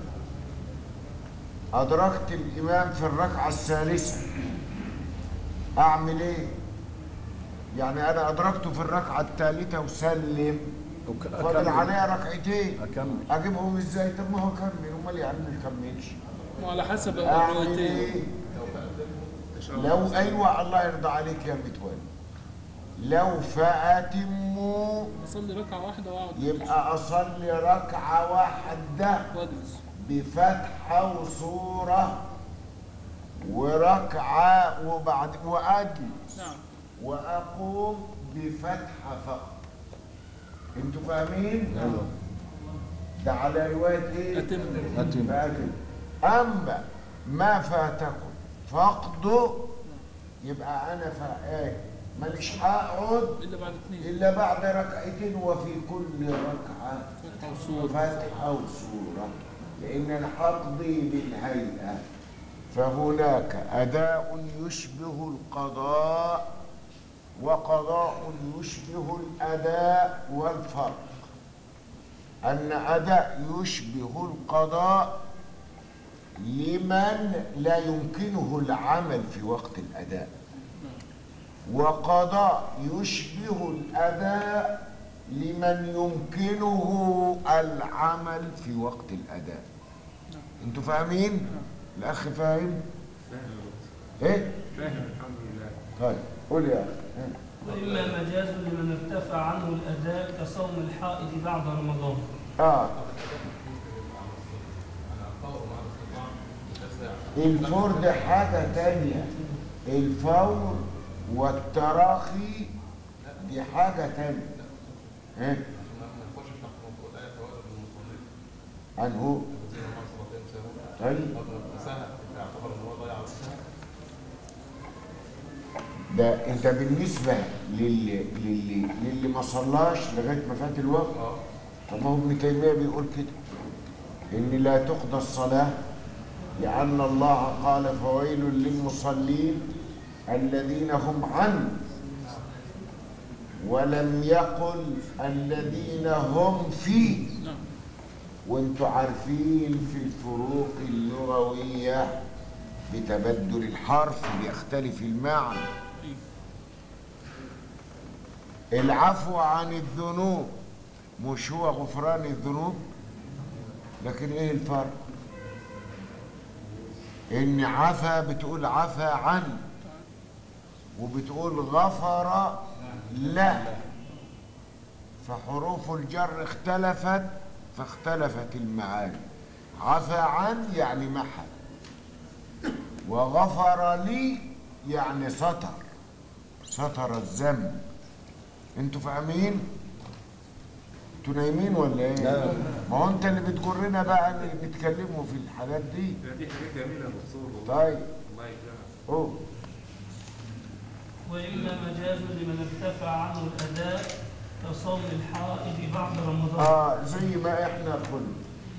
أدركت الإمام في الركعة الثالثة أعمل إيه؟ يعني أنا أدركته في الركعة الثالثة وسلم فاضل عليا ركعتين أكمل أجيبهم إزاي؟ طب ما هو كمل أمال يعني ما يكملش وعلى حسب أعمل الروايتين إيه؟ لو أيوة الله يرضى عليك يا متولي لو فأتموا اصلي ركعه واحده واقعد يبقى أصلي ركعة واحدة واجلس بفتحة وصورة وركعة وبعد وأجلس نعم وأقوم بفتحة فقط انتوا فاهمين؟ ده على رواية ايه؟ أتم. أتم. فأتم أما ما فاتكم فاقضوا يبقى أنا فا ايه؟ مانيش هقعد الا بعد اثنين إلا بعد ركعتين وفي كل ركعة فتحه وصور فتحة وصورة لأن الحقضي بالهيئة فهناك أداء يشبه القضاء وقضاء يشبه الأداء والفرق أن أداء يشبه القضاء لمن لا يمكنه العمل في وقت الأداء وقضاء يشبه الأداء لمن يمكنه العمل في وقت الأداء انتوا فاهمين؟ الأخ فاهم؟ فاهم ايه؟ فاهم الحمد لله طيب قول يا أخي ها. وإما مجاز لمن ارتفع عنه الأداء كصوم الحائض بعد رمضان اه الفور ده حاجة تانية الفور والتراخي دي حاجة تانية ها؟ عنه طيب ده انت بالنسبة للي, للي, للي ما صلاش لغاية ما فات الوقت طب ما هو ابن تيمية بيقول كده ان لا تقضى الصلاة لأن الله قال فويل للمصلين الذين هم عنه ولم يقل الذين هم فيه نعم وانتوا عارفين في الفروق اللغوية بتبدل الحرف بيختلف المعنى العفو عن الذنوب مش هو غفران الذنوب لكن ايه الفرق ان عفا بتقول عفا عن وبتقول غفر لا فحروف الجر اختلفت فاختلفت المعاني عفا عن يعني محى وغفر لي يعني ستر ستر الذنب انتوا فاهمين انتوا نايمين ولا ايه لا. ما هو انت اللي بتجرنا بقى اللي بتكلموا في الحاجات دي دي حاجات جميله يا دكتور والله. طيب الله يكرمك اوه وإما مجاز لمن ارتفع عنه الأداء كصوم الحائض بعد رمضان اه زي ما احنا قلنا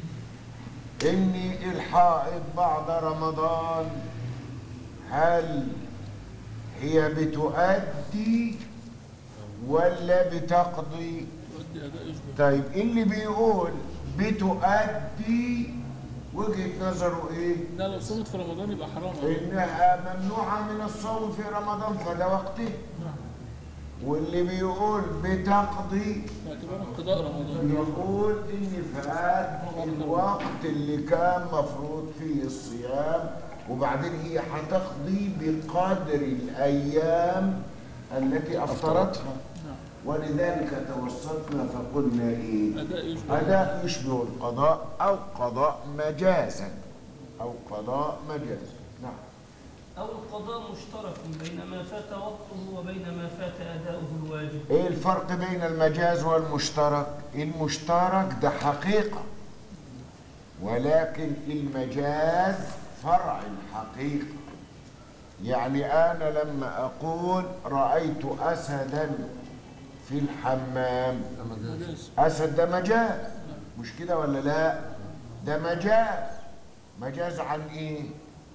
اني الحائض بعد رمضان هل هي بتؤدي ولا بتقضي يؤدي اداء يشبه طيب اللي بيقول بتؤدي وجهة نظره ايه لا لو صمت في رمضان يبقى حرام انها ممنوعة من الصوم في رمضان فده وقته واللي بيقول بتقضي باعتبار انقضاء رمضان يقول ان فات الوقت اللي كان مفروض فيه الصيام وبعدين هي هتقضي بقدر الايام التي افطرتها ولذلك توسطنا فقلنا ايه اداء يشبه اداء يشبه القضاء او قضاء مجازا او قضاء مجازا نعم أو القضاء مشترك بين ما فات وقته وبين ما فات أداؤه الواجب ايه الفرق بين المجاز والمشترك المشترك ده حقيقة ولكن المجاز فرع الحقيقة يعني أنا لما أقول رأيت أسدا في الحمام مجاز أسد ده مجاز مش كده ولا لا ده مجاز مجاز عن إيه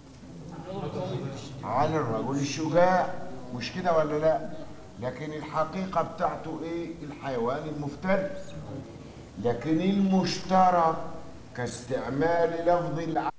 عن الرجل الشجاع مش كده ولا لا لكن الحقيقة بتاعته ايه الحيوان المفترس لكن المشترك كاستعمال لفظ الع...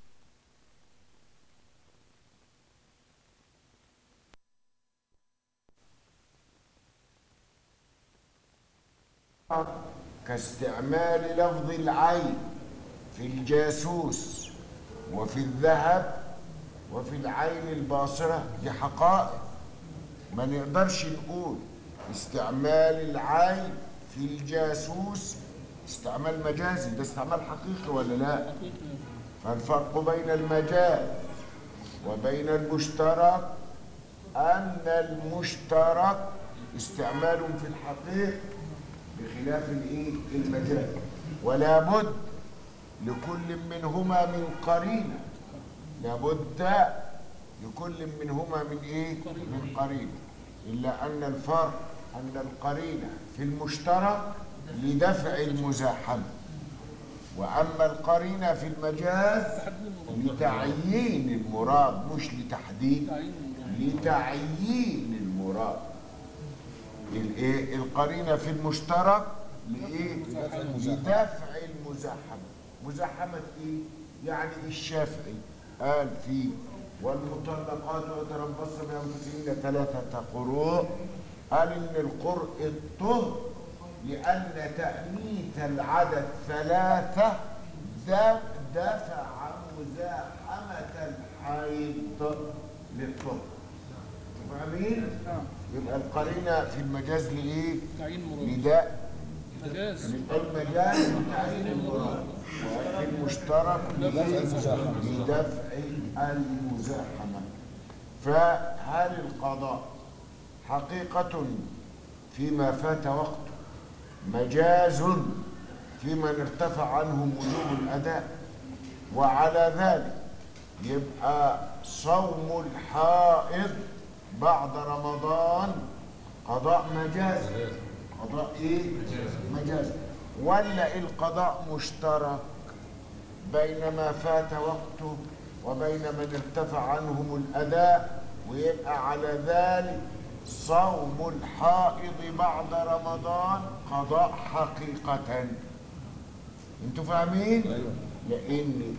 كاستعمال لفظ العين في الجاسوس وفي الذهب وفي العين الباصرة دي حقائق ما نقدرش نقول استعمال العين في الجاسوس استعمال مجازي ده استعمال حقيقي ولا لا فالفرق بين المجاز وبين المشترك أن المشترك استعمال في الحقيقة بخلاف الايه المجاز ولا بد لكل منهما من قرينه لابد لكل منهما من ايه من قرينه الا ان الفرق ان القرينه في المشترك لدفع المزاحمه واما القرينه في المجاز لتعيين المراد مش لتحديد لتعيين المراد الايه القرينه في المشترك لايه لدفع المزاحمه مزاحمه ايه يعني الشافعي قال فيه والمطلقات يتربصن بانفسهن ثلاثه قروء قال ان القرء الطهر لان تانيث العدد ثلاثه ده دفع مزاحمه الحيض للطهر فاهمين؟ يبقى القرينه في المجاز لايه؟ تعيين مراد لداء مجاز المجاز تعيين المراد والمشترك لدفع المزاحمة فهل القضاء حقيقة فيما فات وقته مجاز في من ارتفع عنه وجوب الأداء وعلى ذلك يبقى صوم الحائض بعد رمضان قضاء مجاز قضاء ايه مجاز ولا القضاء مشترك بين ما فات وقته وبين من ارتفع عنهم الاداء ويبقى على ذلك صوم الحائض بعد رمضان قضاء حقيقة انتوا فاهمين؟ لان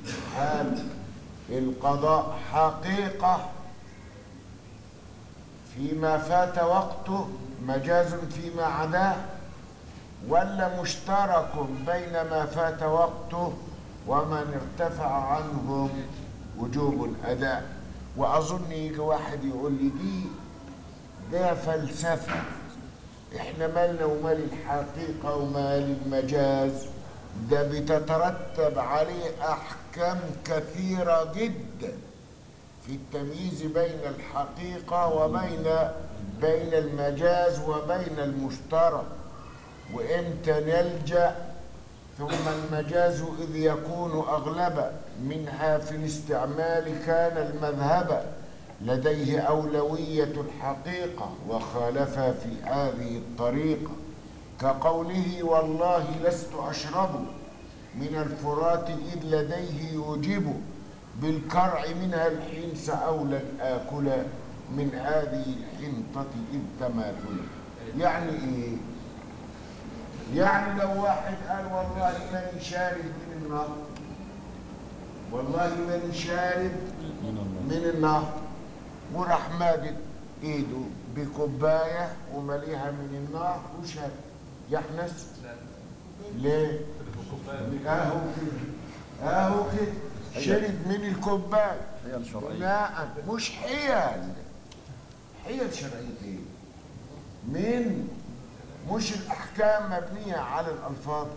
الحال القضاء حقيقة فيما فات وقته مجاز فيما عداه ولا مشترك بين ما فات وقته ومن ارتفع عنهم وجوب الأداء وأظن يجي واحد يقول لي دي ده فلسفة احنا مالنا ومال الحقيقة ومال المجاز ده بتترتب عليه أحكام كثيرة جدا في التمييز بين الحقيقة وبين بين المجاز وبين المشترك وإمتى نلجأ ثم المجاز إذ يكون أغلب منها في الاستعمال كان المذهب لديه أولوية الحقيقة وخالف في هذه الطريقة كقوله والله لست أشرب من الفرات إذ لديه يوجب بالكرع منها الحنس أولى الآكل من هذه الحنطة إذ تماثل يعني إيه؟ يعني لو واحد قال والله من شارب من النهر والله من شارب من النهر وراح مادد ايده بكوبايه ومليها من النار وشرب يحنس ليه؟ اهو كده اهو كده شرب من الكوبايه حيل شرعية لا مش حيل حيل شرعيه ايه؟ من مش الاحكام مبنيه على الالفاظ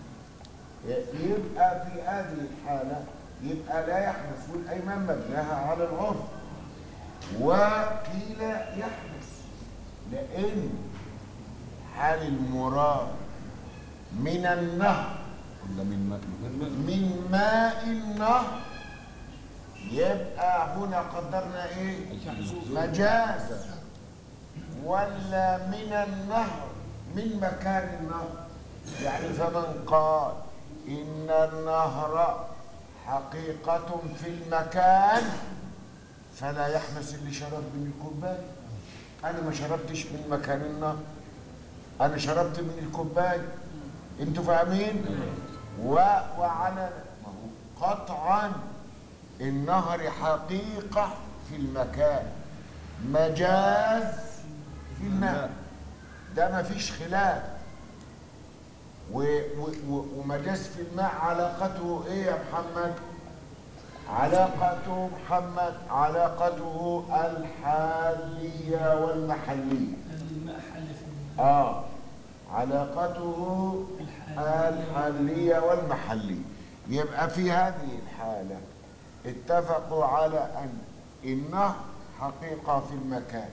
يبقى في هذه الحاله يبقى لا يحدث والايمان مبناها على العرف وقيل يحدث لان حال المراد من النهر ولا من ماء من ماء النهر يبقى هنا قدرنا ايه مجاز ولا من النهر من مكان النهر يعني فمن قال ان النهر حقيقة في المكان فلا يحمس اللي شرب من الكوباية انا ما شربتش من مكان النهر انا شربت من الكوباية انتوا فاهمين و... وعلى ما هو قطعا النهر حقيقة في المكان مجاز في الماء ده ما فيش خلاف و... و... و... ومجاز في الماء علاقته ايه يا محمد علاقته محمد علاقته الحالية والمحلية الماء حل في اه علاقته الحالية والمحلية يبقى في هذه الحالة اتفقوا على أن النهر حقيقة في المكان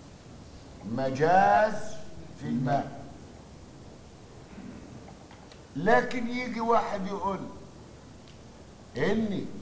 مجاز في الماء لكن يجي واحد يقول ان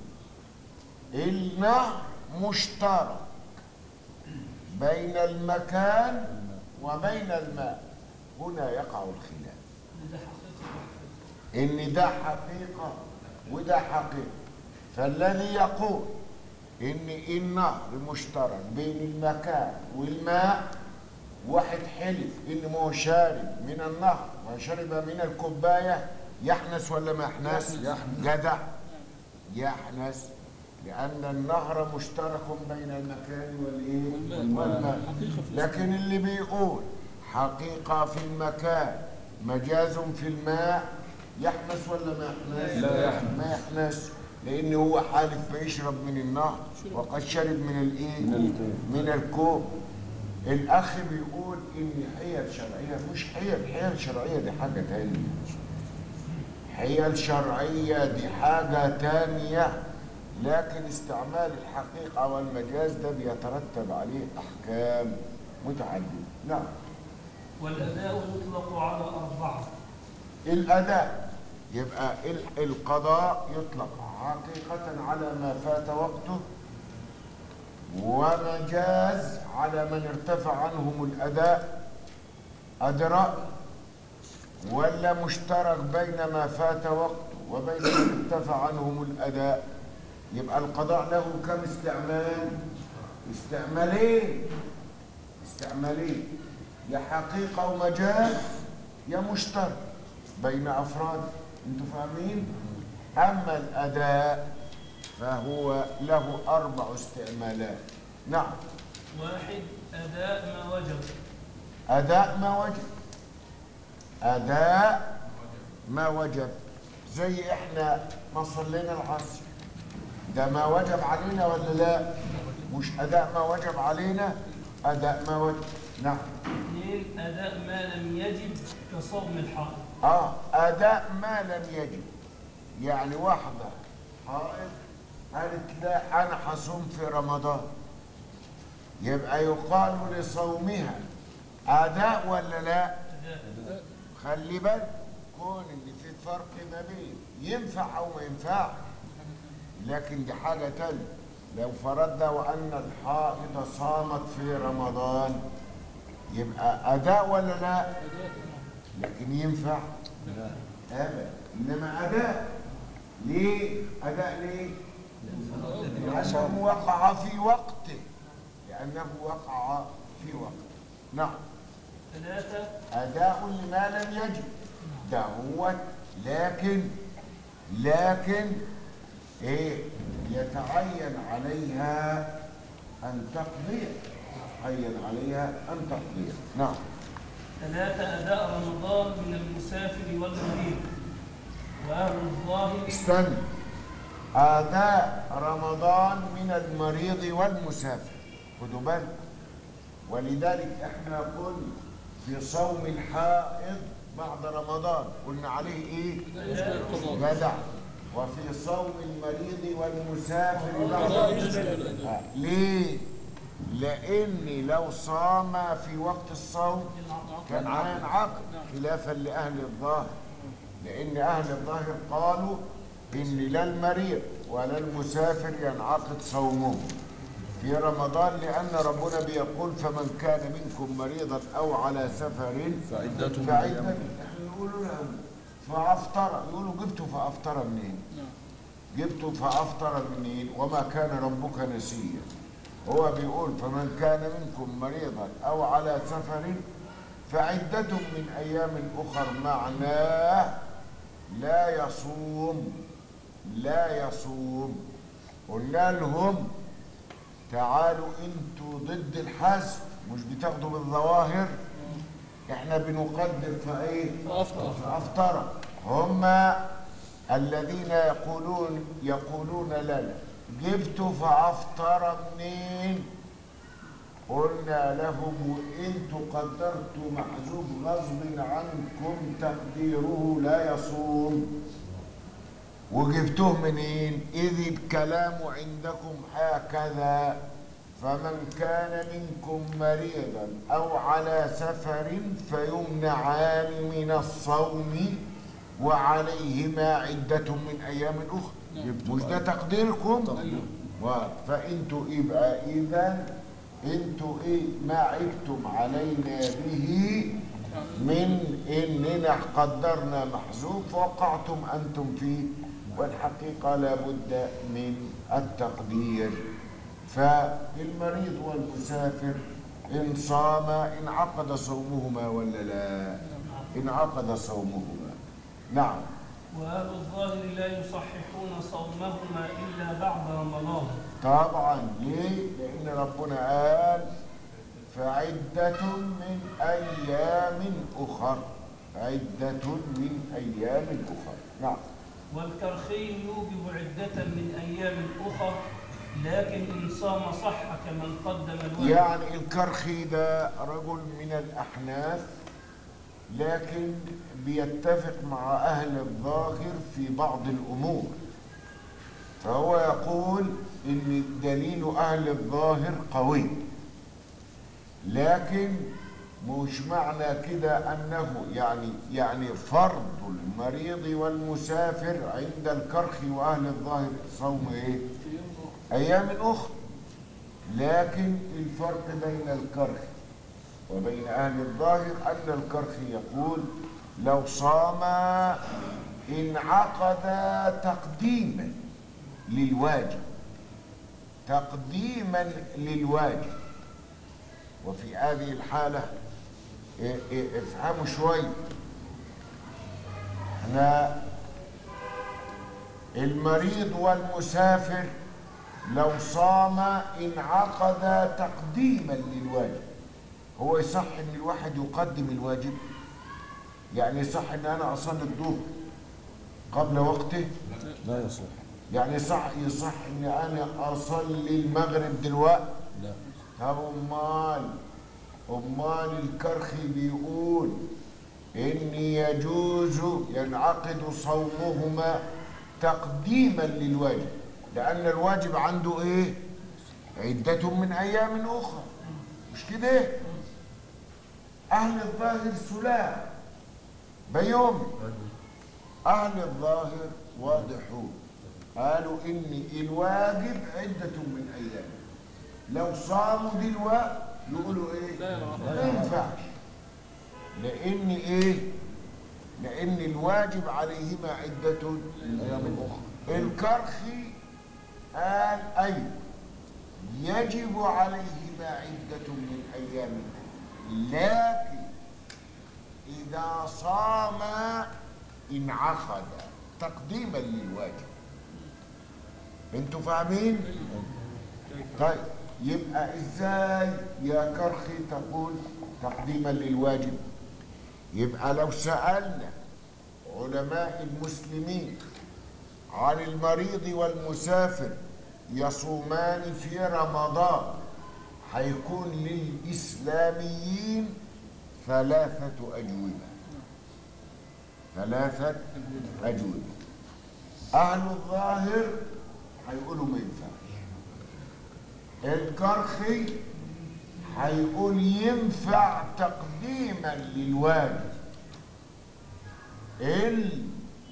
النهر مشترك بين المكان وبين الماء هنا يقع الخلاف ده حقيقة ان ده حقيقة وده حقيقة فالذي يقول ان النهر مشترك بين المكان والماء واحد حلف ان ما هو شارب من النهر وشرب من الكوباية يحنس ولا ما يحنس جدع يحنس لأن النهر مشترك بين المكان والإيه؟ والماء لكن اللي بيقول حقيقة في المكان مجاز في الماء يحنس ولا ما يحنس؟ لا يحنس. ما يحنس لأن هو حالف بيشرب من النهر وقد شرب من الإيه؟ من الكوب الأخ بيقول إن حيل شرعية مش حيل حيل شرعية دي حاجة تانية حيل شرعية دي حاجة تانية لكن استعمال الحقيقة والمجاز ده بيترتب عليه أحكام متعددة نعم والأداء يطلق على أربعة الأداء يبقى ال- القضاء يطلق حقيقة على ما فات وقته ومجاز على من ارتفع عنهم الأداء أدرى ولا مشترك بين ما فات وقته وبين من ارتفع عنهم الأداء يبقى القضاء له كم استعمال استعمالين استعمالين يا حقيقة ومجاز يا مشترك بين أفراد انتوا فاهمين أما الأداء فهو له أربع استعمالات نعم واحد أداء ما وجب أداء ما وجب أداء ما وجب زي إحنا ما صلينا العصر ده ما وجب علينا ولا لا مش أداء ما وجب علينا أداء ما وجب نعم اثنين أداء ما لم يجب كصوم الحائض آه أداء ما لم يجب يعني واحدة حائض قالت لا أنا حصوم في رمضان يبقى يقال لصومها أداء ولا لا أداء خلي بالك كون ان في فرق ما بين ينفع او ما ينفعش لكن دي حاجه تانية لو فرضنا وان الحائض صامت في رمضان يبقى اداء ولا لا لكن ينفع ابدا انما اداء ليه اداء ليه لانه وقع في وقته لانه وقع في وقته نعم ثلاثة أداء لما لم يجب ده هو لكن لكن إيه يتعين عليها أن تقضي يتعين عليها أن تقضي نعم ثلاثة أداء رمضان من المسافر والمريض وأهل الظاهر استنى أداء رمضان من المريض والمسافر خدوا بالك ولذلك احنا قلنا في صوم الحائض بعد رمضان قلنا عليه ايه جدع وفي صوم المريض والمسافر بعد آه. ليه لان لو صام في وقت الصوم كان هينعقد خلافا لاهل الظاهر لان اهل الظاهر قالوا ان لا المريض ولا المسافر ينعقد صومه في رمضان لأن ربنا بيقول فمن كان منكم مريضا أو على سفر فعدة من فعدة أيام احنا يقولوا لهم فأفطر يقولوا جبتوا فأفطر منين؟ جبتوا فأفطر منين؟ وما كان ربك نسيا هو بيقول فمن كان منكم مريضا أو على سفر فعدة من أيام أخر معناه لا يصوم لا يصوم قلنا لهم تعالوا انتوا ضد الحذف مش بتاخدوا بالظواهر احنا بنقدر فايه فأفطر. فافطر هم الذين يقولون يقولون لنا جبتوا فافطر منين قلنا لهم وانتوا قدرتوا محذوف غصب عنكم تقديره لا يصوم وجبتوه منين إذ الكلام عندكم هكذا فمن كان منكم مريضا أو على سفر فيمنعان من الصوم وعليهما عدة من أيام أخرى مش ده تقديركم و- فانتوا يبقى إذا انتوا ايه ما عبتم علينا به من اننا قدرنا محذوف وقعتم انتم فيه والحقيقه لابد من التقدير فالمريض والمسافر ان صام انعقد صومهما ولا لا انعقد صومهما نعم وأهل الظاهر لا يصححون صومهما إلا بعد رمضان طبعا ليه؟ لأن ربنا قال فعدة من أيام أخر عدة من أيام أخر نعم والكرخي يوجب عدة من أيام أخر لكن إن صام صح كمن قدم الواجب يعني الكرخي ده رجل من الأحناف لكن بيتفق مع أهل الظاهر في بعض الأمور فهو يقول إن دليل أهل الظاهر قوي لكن مش معنى كده أنه يعني يعني فرض المريض والمسافر عند الكرخ وأهل الظاهر صوم إيه؟ أيام أخرى لكن الفرق بين الكرخ وبين أهل الظاهر أن الكرخ يقول لو صام انعقد تقديما للواجب تقديما للواجب وفي هذه الحالة إيه إيه افهموا شوية احنا المريض والمسافر لو صام انعقد تقديما للواجب هو يصح ان الواحد يقدم الواجب يعني يصح ان انا اصلي الظهر قبل وقته لا يصح يعني يصح يصح ان انا اصلي المغرب دلوقتي لا طب امال امال الكرخي بيقول ان يجوز ينعقد صومهما تقديما للواجب لان الواجب عنده ايه عدة من ايام اخرى مش كده اهل الظاهر سلاح بيوم اهل الظاهر واضحون قالوا ان الواجب عدة من ايام لو صاموا دلوقتي يقولوا ايه ما ينفعش لان ايه لان الواجب عليهما عدة من ايام اخرى الكرخي قال اي يجب عليهما عدة من ايام لكن اذا صام انعقد تقديما للواجب انتوا فاهمين طيب يبقى ازاي يا كرخي تقول تقديما للواجب يبقى لو سألنا علماء المسلمين عن المريض والمسافر يصومان في رمضان هيكون للإسلاميين ثلاثة أجوبة ثلاثة أجوبة أهل الظاهر هيقولوا ما ينفعش الكرخي هيقول ينفع تقديما للواجب ال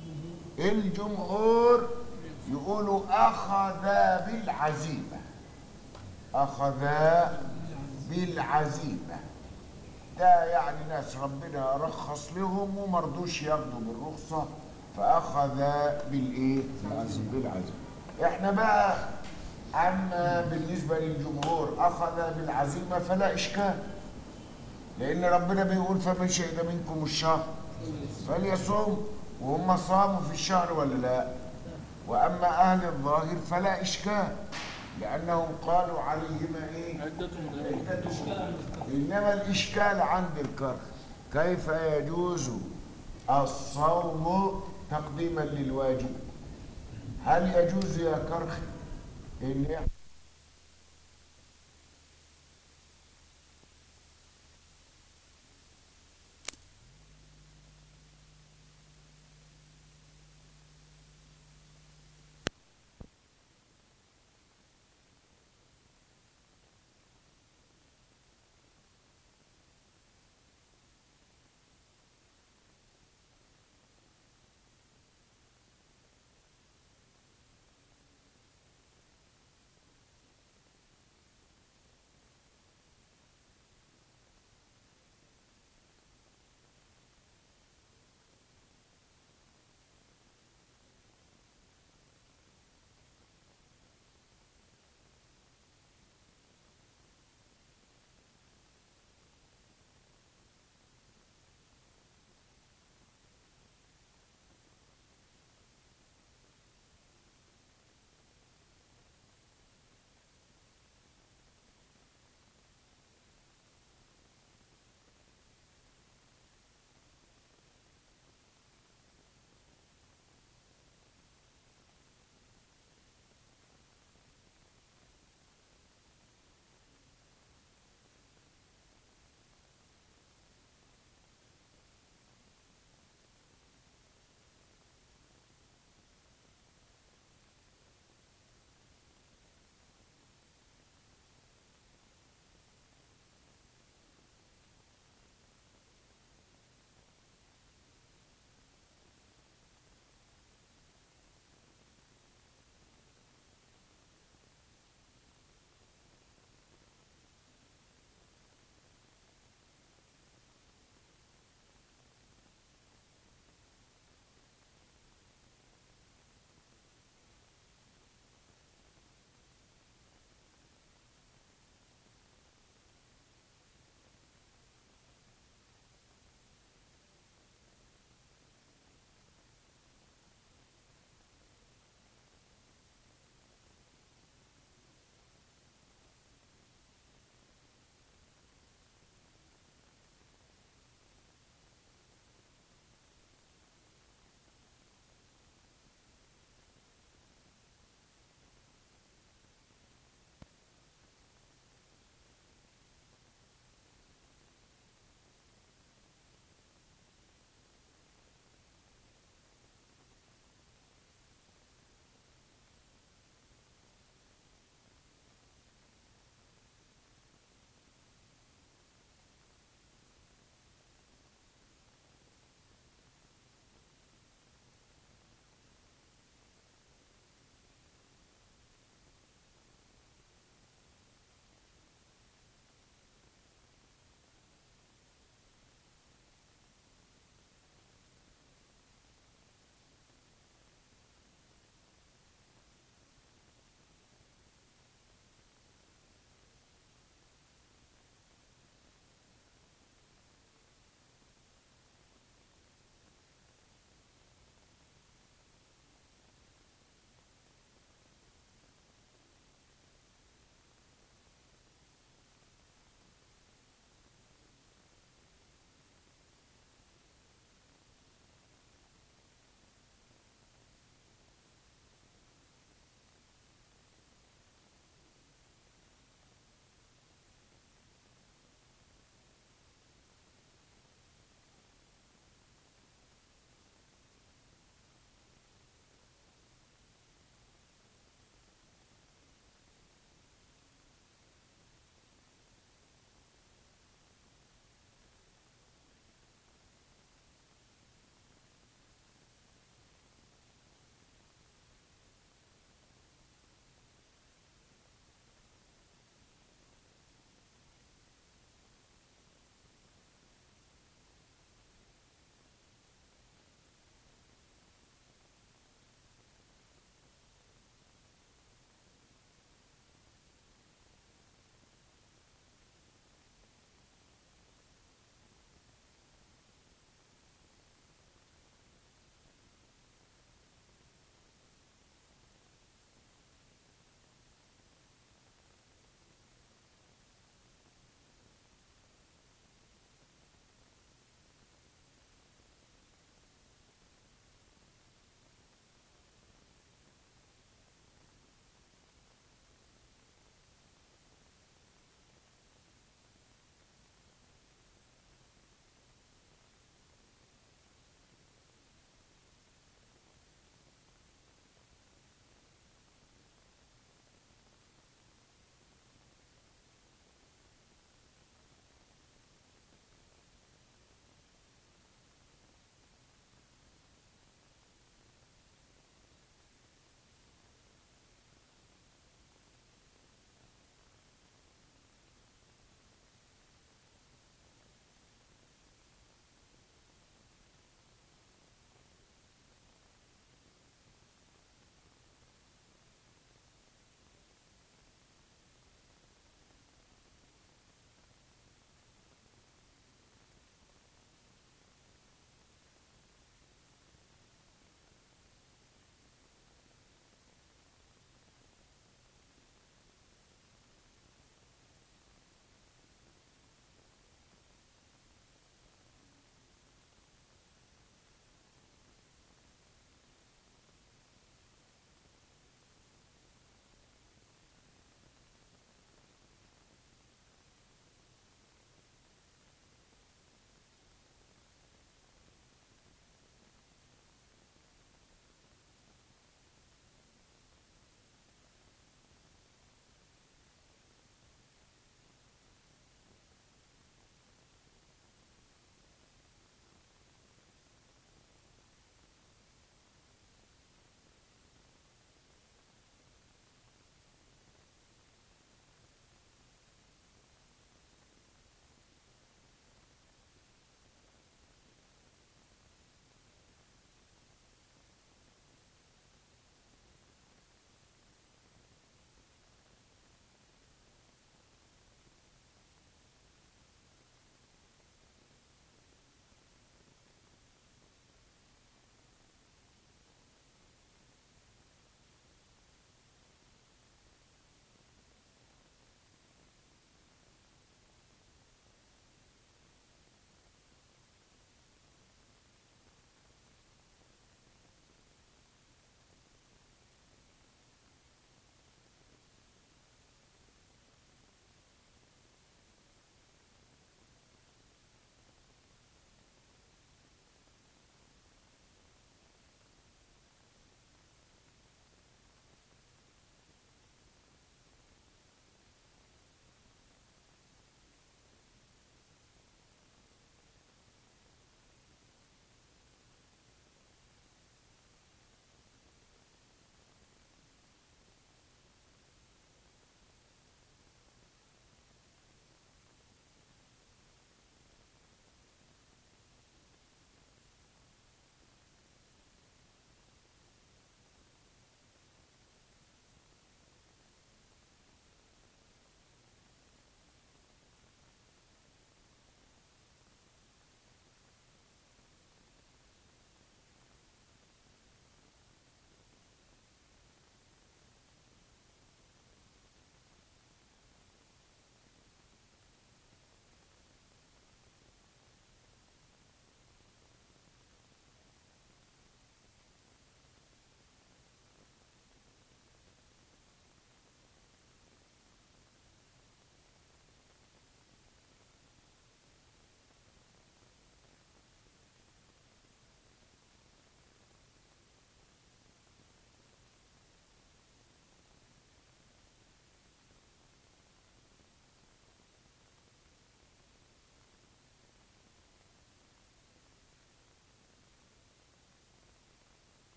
الجمهور يقولوا أخذ بالعزيمة أخذ بالعزيمة ده يعني ناس ربنا رخص لهم ومرضوش ياخدوا بالرخصة فأخذ بالإيه؟ بالعزيمة بالعزيمة احنا بقى أما بالنسبة للجمهور أخذ بالعزيمة فلا إشكال لأن ربنا بيقول فمن شهد منكم الشهر فليصوم وهم صاموا في الشهر ولا لا وأما أهل الظاهر فلا إشكال لأنهم قالوا عليهما إيه عدة من أيام عدة إنما الإشكال عند الكرخ كيف يجوز الصوم تقديما للواجب هل يجوز يا كرخ إن